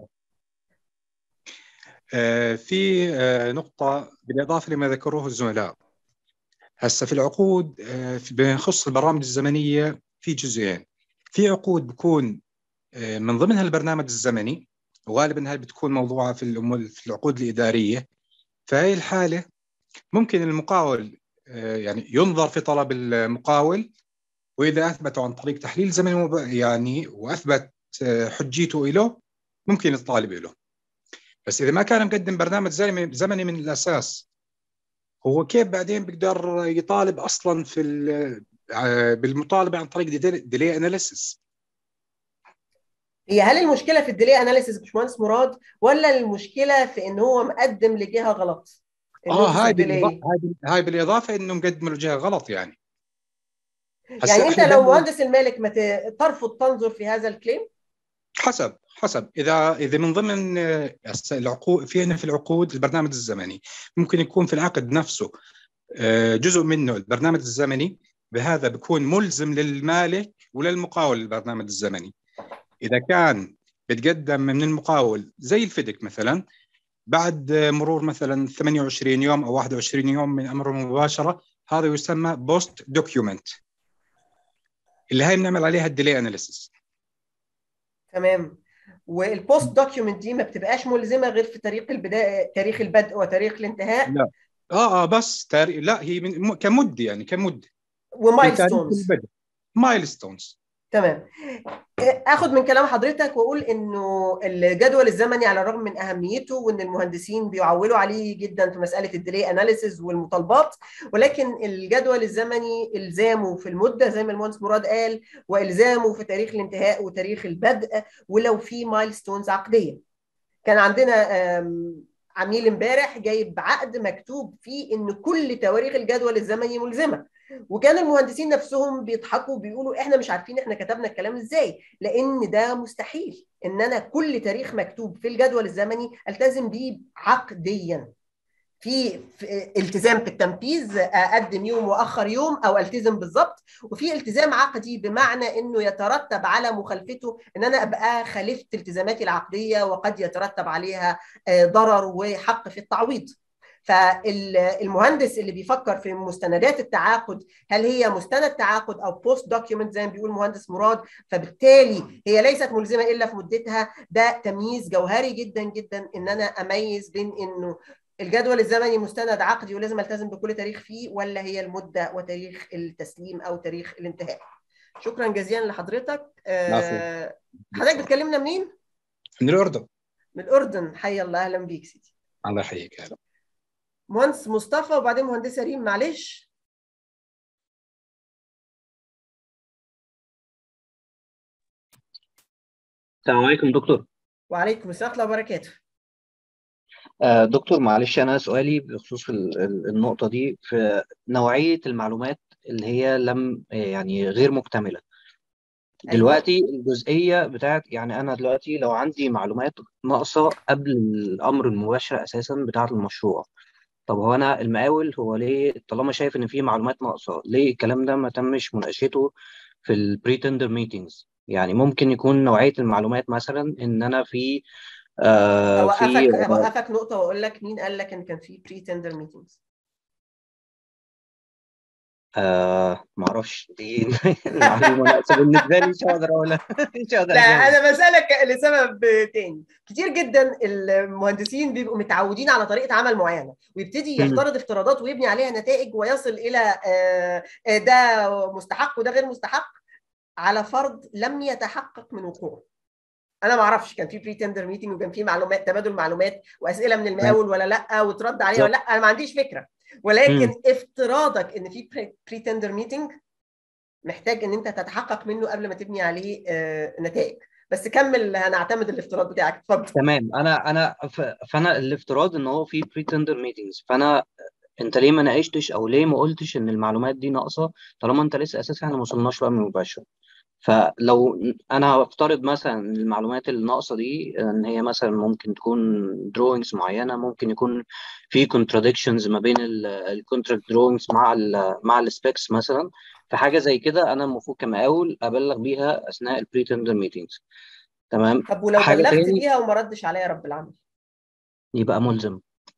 في نقطة بالإضافة لما ذكروه الزملاء هسه في العقود بخص البرامج الزمنية في جزئين في عقود بكون من ضمنها البرنامج الزمني وغالبا هاي بتكون موضوعة في في العقود الإدارية فهي الحالة ممكن المقاول يعني ينظر في طلب المقاول وإذا أثبته عن طريق تحليل زمني يعني وأثبت حجيته له ممكن الطالب له بس اذا ما كان مقدم برنامج زمني من الاساس هو كيف بعدين بيقدر يطالب اصلا في بالمطالبه عن طريق ديلي اناليسيس هي هل المشكله في الديلي اناليسيس باشمهندس مراد ولا المشكله في ان هو مقدم لجهه غلط؟ اه هاي بالإضافة هاي بالاضافه انه مقدم لجهه غلط يعني يعني انت لو مهندس المالك ما ترفض تنظر في هذا الكليم؟ حسب حسب اذا اذا من ضمن العقود في عندنا في العقود البرنامج الزمني ممكن يكون في العقد نفسه جزء منه البرنامج الزمني بهذا بيكون ملزم للمالك وللمقاول البرنامج الزمني اذا كان بتقدم من المقاول زي الفيدك مثلا بعد مرور مثلا 28 يوم او 21 يوم من امر المباشره هذا يسمى بوست دوكيومنت اللي هاي بنعمل عليها الديلي اناليسيس تمام والبوست دوكيومنت دي ما بتبقاش ملزمه غير في تاريخ البدايه تاريخ البدء وتاريخ الانتهاء لا اه اه بس تاريخ لا هي من... كمده يعني كمده ومايلستونز مايلستونز تمام اخد من كلام حضرتك واقول انه الجدول الزمني على الرغم من اهميته وان المهندسين بيعولوا عليه جدا في مساله الديلي اناليسيز والمطالبات ولكن الجدول الزمني الزامه في المده زي ما المهندس مراد قال والزامه في تاريخ الانتهاء وتاريخ البدء ولو في مايلستونز عقديه كان عندنا عميل امبارح جايب عقد مكتوب فيه ان كل تواريخ الجدول الزمني ملزمه وكان المهندسين نفسهم بيضحكوا بيقولوا احنا مش عارفين احنا كتبنا الكلام ازاي لان ده مستحيل ان انا كل تاريخ مكتوب في الجدول الزمني التزم بيه عقديا في التزام بالتنفيذ اقدم يوم واخر يوم او التزم بالظبط وفي التزام عقدي بمعنى انه يترتب على مخالفته ان انا ابقى خالفت التزاماتي العقديه وقد يترتب عليها ضرر وحق في التعويض فالمهندس اللي بيفكر في مستندات التعاقد هل هي مستند تعاقد او بوست دوكيومنت زي ما بيقول مهندس مراد فبالتالي هي ليست ملزمه الا في مدتها ده تمييز جوهري جدا جدا ان انا اميز بين انه الجدول الزمني مستند عقدي ولازم التزم بكل تاريخ فيه ولا هي المده وتاريخ التسليم او تاريخ الانتهاء شكرا جزيلا لحضرتك أه حضرتك بتكلمنا منين من الاردن من الاردن حي الله اهلا بيك سيدي الله يحييك اهلا مهندس مصطفى وبعدين مهندسه ريم معلش السلام عليكم دكتور وعليكم السلام ورحمه الله وبركاته آه دكتور معلش انا سؤالي بخصوص النقطه دي في نوعيه المعلومات اللي هي لم يعني غير مكتمله دلوقتي الجزئيه بتاعت يعني انا دلوقتي لو عندي معلومات ناقصه قبل الامر المباشر اساسا بتاعت المشروع طب هو انا المقاول هو ليه طالما شايف ان في معلومات ناقصه ليه الكلام ده ما تمش مناقشته في البري تندر ميتينجز يعني ممكن يكون نوعيه المعلومات مثلا ان انا في آه اوقفك اوقفك نقطه واقول لك مين قال لك ان كان في بري تندر ميتينجز آه ما اعرفش دي المعلومه ناقصه بالنسبه لي مش هقدر اقولها مش هقدر لا انا بسالك لسبب تاني كتير جدا المهندسين بيبقوا متعودين على طريقه عمل معينه ويبتدي يفترض افتراضات ويبني عليها نتائج ويصل الى آه ده مستحق وده غير مستحق على فرض لم يتحقق من وقوعه انا ما اعرفش كان في بري تندر ميتنج وكان في معلومات تبادل معلومات واسئله من المقاول ولا لا وترد عليها ولا لا انا ما عنديش فكره ولكن م. افتراضك ان في بري تندر ميتنج محتاج ان انت تتحقق منه قبل ما تبني عليه آه نتائج بس كمل هنعتمد الافتراض بتاعك اتفضل تمام انا انا فانا الافتراض ان هو في بري تندر ميتنجز فانا انت ليه ما ناقشتش او ليه ما قلتش ان المعلومات دي ناقصه طالما انت لسه اساسا احنا ما وصلناش لها مباشره فلو انا هفترض مثلا المعلومات الناقصه دي ان هي مثلا ممكن تكون دروينجز معينه ممكن يكون في كونتراديكشنز ما بين الكونتراكت دروينجز مع ال مع السبيكس مثلا فحاجه زي كده انا المفروض كمقاول ابلغ بيها اثناء البري تندر ميتنجز تمام طب ولو حاجه بلغت تاني بيها وما ردش عليا رب العمل يبقى ملزم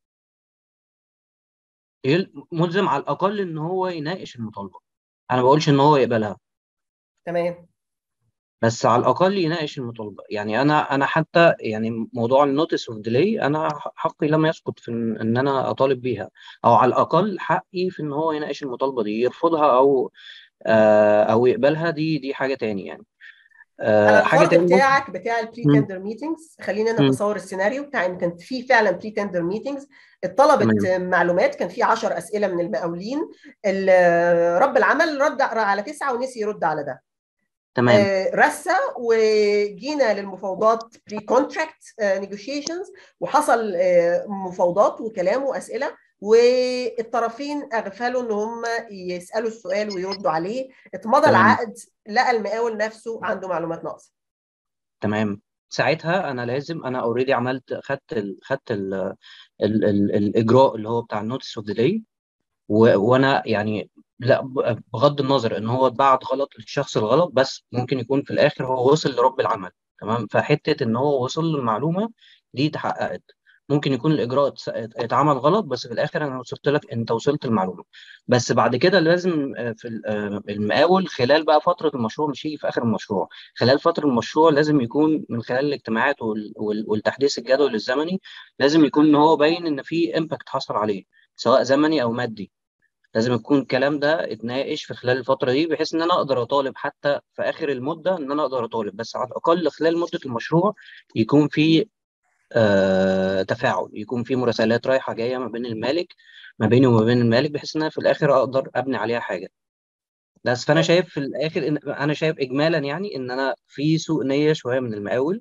يل- ملزم على الاقل ان هو يناقش المطالبه انا ما بقولش ان هو يقبلها تمام بس على الاقل يناقش المطالبه يعني انا انا حتى يعني موضوع النوتس اوف ديلي انا حقي لم يسقط في ان إن انا اطالب بيها او على الاقل حقي في ان هو يناقش المطالبه دي يرفضها او آه، او يقبلها دي دي حاجه تاني يعني على آه، حاجه الفرض تاني بتاعك بتاع البري مم. تندر ميتنجز خلينا مم. نتصور السيناريو بتاع ان كان في فعلا بري تندر ميتنجز اتطلبت تمام معلومات كان في 10 اسئله من المقاولين ال- رب العمل رد على تسعه ونسي يرد على ده تمام آه، رسى وجينا للمفاوضات بري كونتراكت نيجوشيشنز وحصل آه، مفاوضات وكلام واسئله والطرفين اغفلوا ان هم يسالوا السؤال ويردوا عليه اتمضى تمام العقد لقى المقاول نفسه عنده معلومات ناقصه تمام ساعتها انا لازم انا اوريدي عملت خدت ال خدت ال ال ال الاجراء اللي هو بتاع النوتس اوف ديلي وانا يعني لا ب- بغض النظر ان هو اتبعت غلط للشخص الغلط بس ممكن يكون في الاخر هو وصل لرب العمل تمام فحته ان هو وصل للمعلومه دي اتحققت ممكن يكون الاجراء اتس- اتعمل غلط بس في الاخر انا وصلت لك انت وصلت المعلومه بس بعد كده لازم آه، في ال- آه، المقاول خلال بقى فتره المشروع مش يجي في اخر المشروع خلال فتره المشروع لازم يكون من خلال الاجتماعات وال- وال- والتحديث الجدول الزمني لازم يكون ان هو باين ان في امباكت حصل عليه سواء زمني او مادي لازم يكون الكلام ده اتناقش في خلال الفترة دي بحيث ان انا اقدر اطالب حتى في اخر المدة ان انا اقدر اطالب بس على الاقل خلال مدة المشروع يكون في آه تفاعل يكون في مراسلات رايحة جاية ما بين المالك ما بيني وما بين المالك بحيث ان انا في الاخر اقدر ابني عليها حاجة بس فانا شايف في الاخر إن انا شايف اجمالا يعني ان انا في سوء نية شوية من المقاول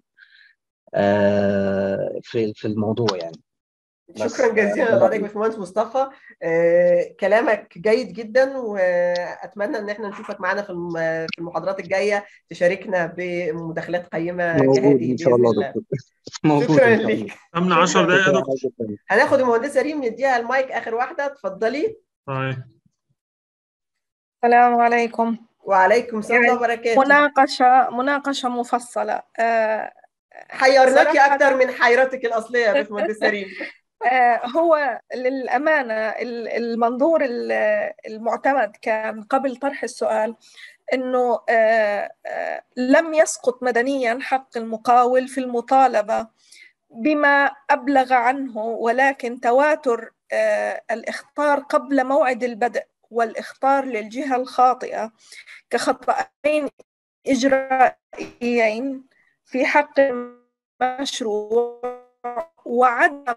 آه في في الموضوع يعني بس شكرا آه، جزيلا ده لحضرتك رأيي. باشمهندس مصطفى آه، كلامك جيد جدا واتمنى ان احنا نشوفك معانا في الم- في المحاضرات الجايه تشاركنا بمداخلات قيمه موجود كهذه ان شاء باذن الله الله دكتور موجود شكرا ان شاء الله ليك من 10 دقائق يا شكرا دكتور جدا هناخد المهندسه ريم نديها المايك اخر واحده اتفضلي طيب السلام عليكم وعليكم السلام يعني ورحمه الله وبركاته مناقشة مناقشة مفصلة آه، حيرناكي صراحة اكتر من حيرتك الاصليه يا باشمهندسه ريم آه، هو للأمانة ال- المنظور ال- المعتمد كان قبل طرح السؤال أنه آه، آه، لم يسقط مدنيا حق المقاول في المطالبة بما أبلغ عنه ولكن تواتر آه، الإخطار قبل موعد البدء والإخطار للجهة الخاطئة كخطأين إجرائيين في حق المشروع وعدم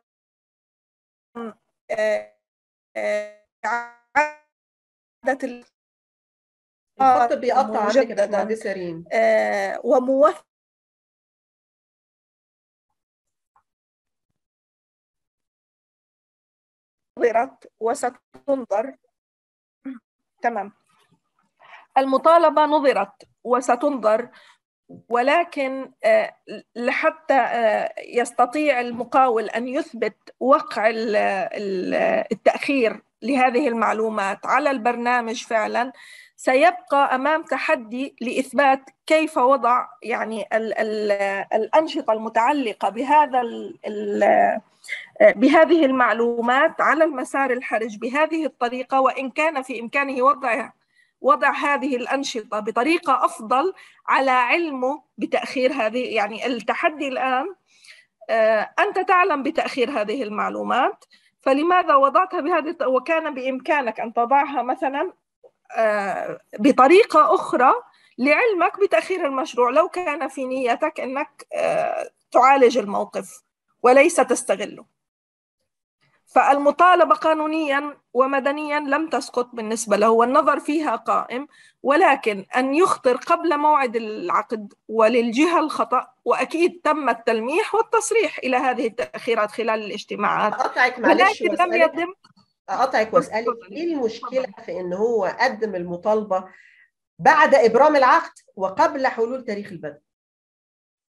آه، آه، إعادة الخط بيقطع عنك يا مجددا باشمهندسه ريم آه، وموثق نظرت وستنظر تمام المطالبة نظرت وستنظر ولكن آه، لحتى آه، يستطيع المقاول أن يثبت وقع ال- ال- التأخير لهذه المعلومات على البرنامج فعلا سيبقى أمام تحدي لإثبات كيف وضع يعني ال ال الأنشطة المتعلقة بهذا ال ال بهذه المعلومات على المسار الحرج بهذه الطريقة وإن كان في إمكانه وضع وضع هذه الأنشطة بطريقة أفضل على علمه بتأخير هذه يعني التحدي الآن آه، أنت تعلم بتأخير هذه المعلومات فلماذا وضعتها بهذه الط- وكان بإمكانك أن تضعها مثلا آه، بطريقة أخرى لعلمك بتأخير المشروع لو كان في نيتك أنك آه، تعالج الموقف وليس تستغله فالمطالبة قانونيا ومدنيا لم تسقط بالنسبة له والنظر فيها قائم ولكن أن يخطر قبل موعد العقد وللجهة الخطأ وأكيد تم التلميح والتصريح إلى هذه التأخيرات خلال الاجتماعات اقطعك معلش ولكن لم واسالك يتم اقطعك واسالك ايه المشكله في ان هو قدم المطالبه بعد ابرام العقد وقبل حلول تاريخ البدء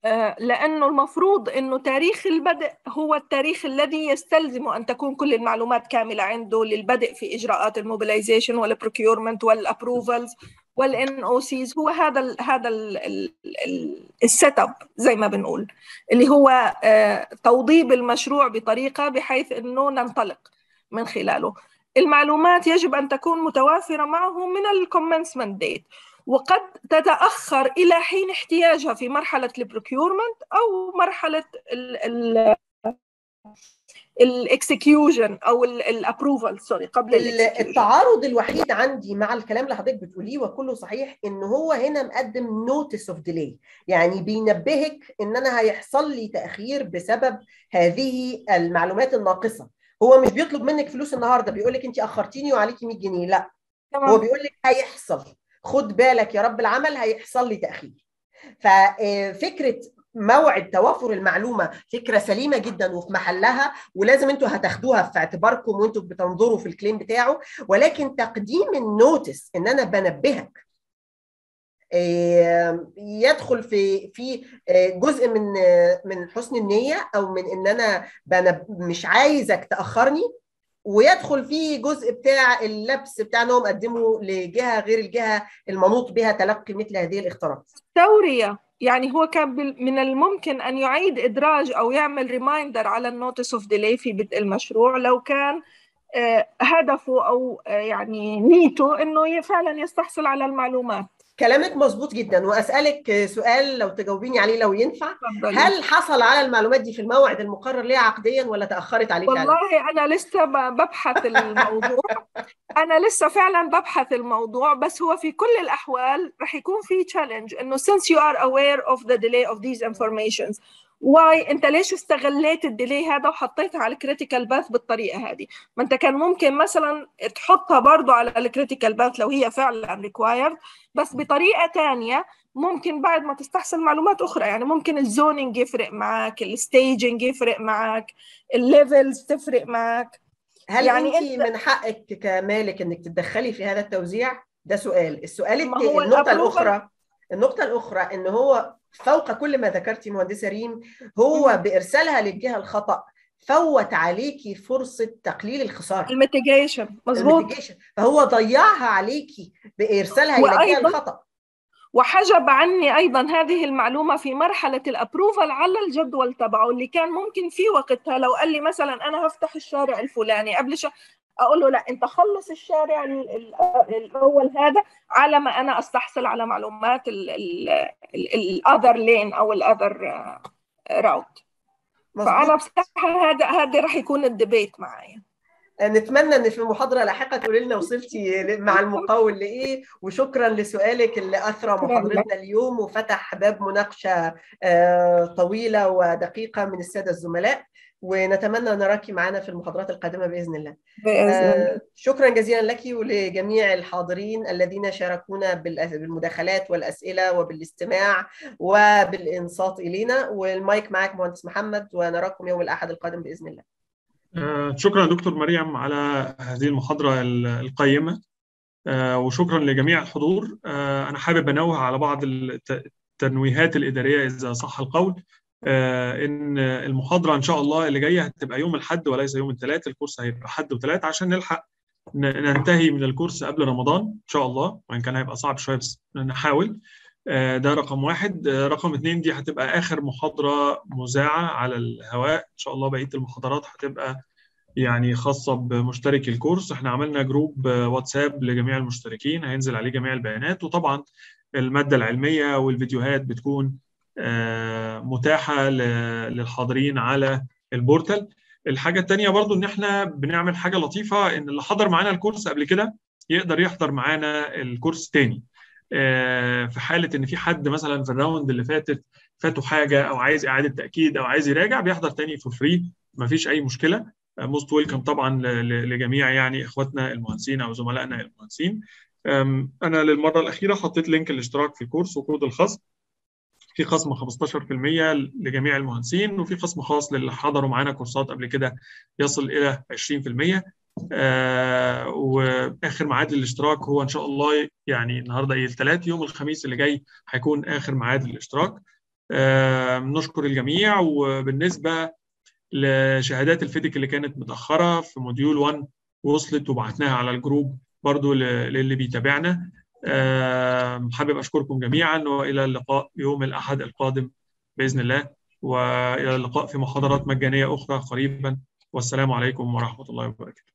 لأنه المفروض أنه تاريخ البدء هو التاريخ الذي يستلزم أن تكون كل المعلومات كاملة عنده للبدء في إجراءات الموبيلايزيشن والبروكيورمنت والابروفلز والان او سيز هو هذا ال هذا السيت اب زي ما بنقول اللي هو توضيب المشروع بطريقه بحيث انه ننطلق من خلاله المعلومات يجب ان تكون متوافره معه من الكومنسمنت ديت وقد تتاخر الى حين احتياجها في مرحله البروكيورمنت او مرحله ال الاكسكيوجن او الابروفال سوري قبل التعارض الوحيد عندي مع الكلام اللي حضرتك بتقوليه وكله صحيح ان هو هنا مقدم نوتس اوف ديلي يعني بينبهك ان انا هيحصل لي تاخير بسبب هذه المعلومات الناقصه هو مش بيطلب منك فلوس النهارده بيقول لك انت اخرتيني وعليكي 100 جنيه لا تمام. هو بيقول لك هيحصل خد بالك يا رب العمل هيحصل لي تاخير ففكره موعد توافر المعلومه فكره سليمه جدا وفي محلها ولازم انتوا هتاخدوها في اعتباركم وانتوا بتنظروا في الكليم بتاعه ولكن تقديم النوتس ان انا بنبهك يدخل في في جزء من من حسن النيه او من ان انا مش عايزك تاخرني ويدخل فيه جزء بتاع اللبس بتاع انهم قدموا لجهه غير الجهه المنوط بها تلقي مثل هذه الاختراعات. توريه يعني هو كان من الممكن ان يعيد ادراج او يعمل ريمايندر على النوتس اوف ديلي في بدء المشروع لو كان هدفه او يعني نيته انه فعلا يستحصل على المعلومات كلامك مظبوط جدا واسالك سؤال لو تجاوبيني عليه لو ينفع هل حصل على المعلومات دي في الموعد المقرر ليها عقديا ولا تاخرت عليه والله فعلا؟ انا لسه ببحث الموضوع انا لسه فعلا ببحث الموضوع بس هو في كل الاحوال رح يكون في تشالنج انه since you are aware of the delay of these informations واي انت ليش استغليت الديلي هذا وحطيتها على الكريتيكال باث بالطريقه هذه ما انت كان ممكن مثلا تحطها برضه على الكريتيكال باث لو هي فعلا ريكوايرد بس بطريقه ثانيه ممكن بعد ما تستحصل معلومات اخرى يعني ممكن الزوننج يفرق معك الستيجنج يفرق معك الليفلز تفرق معك هل يعني انت, انت من حقك كمالك انك تتدخلي في هذا التوزيع ده سؤال السؤال التاني النقطه الاخرى النقطه الاخرى ان هو فوق كل ما ذكرتي مهندسه ريم هو بارسالها للجهه الخطا فوت عليكي فرصه تقليل الخساره الميتيجيشن مظبوط فهو ضيعها عليكي بارسالها الى الجهه الخطا وحجب عني ايضا هذه المعلومه في مرحله الابروفل على الجدول تبعه اللي كان ممكن في وقتها لو قال لي مثلا انا هفتح الشارع الفلاني قبل شهر اقول له لا انت خلص الشارع الاول هذا على ما انا استحصل على معلومات الاذر لين او الاذر راوت فانا بصراحه هذا هذا راح يكون الديبيت معايا نتمنى ان في محاضره لاحقه تقولي لنا وصلتي مع المقاول لايه وشكرا لسؤالك اللي اثرى محاضرتنا اليوم وفتح باب مناقشه طويله ودقيقه من الساده الزملاء ونتمنى نراك معنا في المحاضرات القادمه باذن الله. بإذن الله. شكرا جزيلا لك ولجميع الحاضرين الذين شاركونا بالمداخلات والاسئله وبالاستماع وبالانصات الينا والمايك معك مهندس محمد ونراكم يوم الاحد القادم باذن الله. شكرا دكتور مريم على هذه المحاضره القيمه وشكرا لجميع الحضور انا حابب انوه على بعض التنويهات الاداريه اذا صح القول ان المحاضره ان شاء الله اللي جايه هتبقى يوم الاحد وليس يوم الثلاث الكورس هيبقى حد وثلاث عشان نلحق ننتهي من الكورس قبل رمضان ان شاء الله وان كان هيبقى صعب شويه بس نحاول ده رقم واحد رقم اثنين دي هتبقى اخر محاضره مذاعه على الهواء ان شاء الله بقيه المحاضرات هتبقى يعني خاصه بمشترك الكورس احنا عملنا جروب واتساب لجميع المشتركين هينزل عليه جميع البيانات وطبعا الماده العلميه والفيديوهات بتكون متاحه للحاضرين على البورتال الحاجه الثانيه برضو ان احنا بنعمل حاجه لطيفه ان اللي حضر معانا الكورس قبل كده يقدر يحضر معانا الكورس تاني في حاله ان في حد مثلا في الراوند اللي فاتت فاته حاجه او عايز اعاده تاكيد او عايز يراجع بيحضر تاني فور فري مفيش اي مشكله موست ويلكم طبعا لجميع يعني اخواتنا المهندسين او زملائنا المهندسين انا للمره الاخيره حطيت لينك الاشتراك في الكورس وكود الخصم في خصم 15% لجميع المهندسين وفي خصم خاص للي حضروا معانا كورسات قبل كده يصل الى 20% آه واخر ميعاد الاشتراك هو ان شاء الله يعني النهارده ايه الثلاث يوم الخميس اللي جاي هيكون اخر ميعاد الاشتراك نشكر الجميع وبالنسبه لشهادات الفيديك اللي كانت متاخره في موديول 1 وصلت وبعتناها على الجروب برضو للي بيتابعنا حابب اشكركم جميعا والى اللقاء يوم الاحد القادم باذن الله والى اللقاء في محاضرات مجانيه اخرى قريبا والسلام عليكم ورحمه الله وبركاته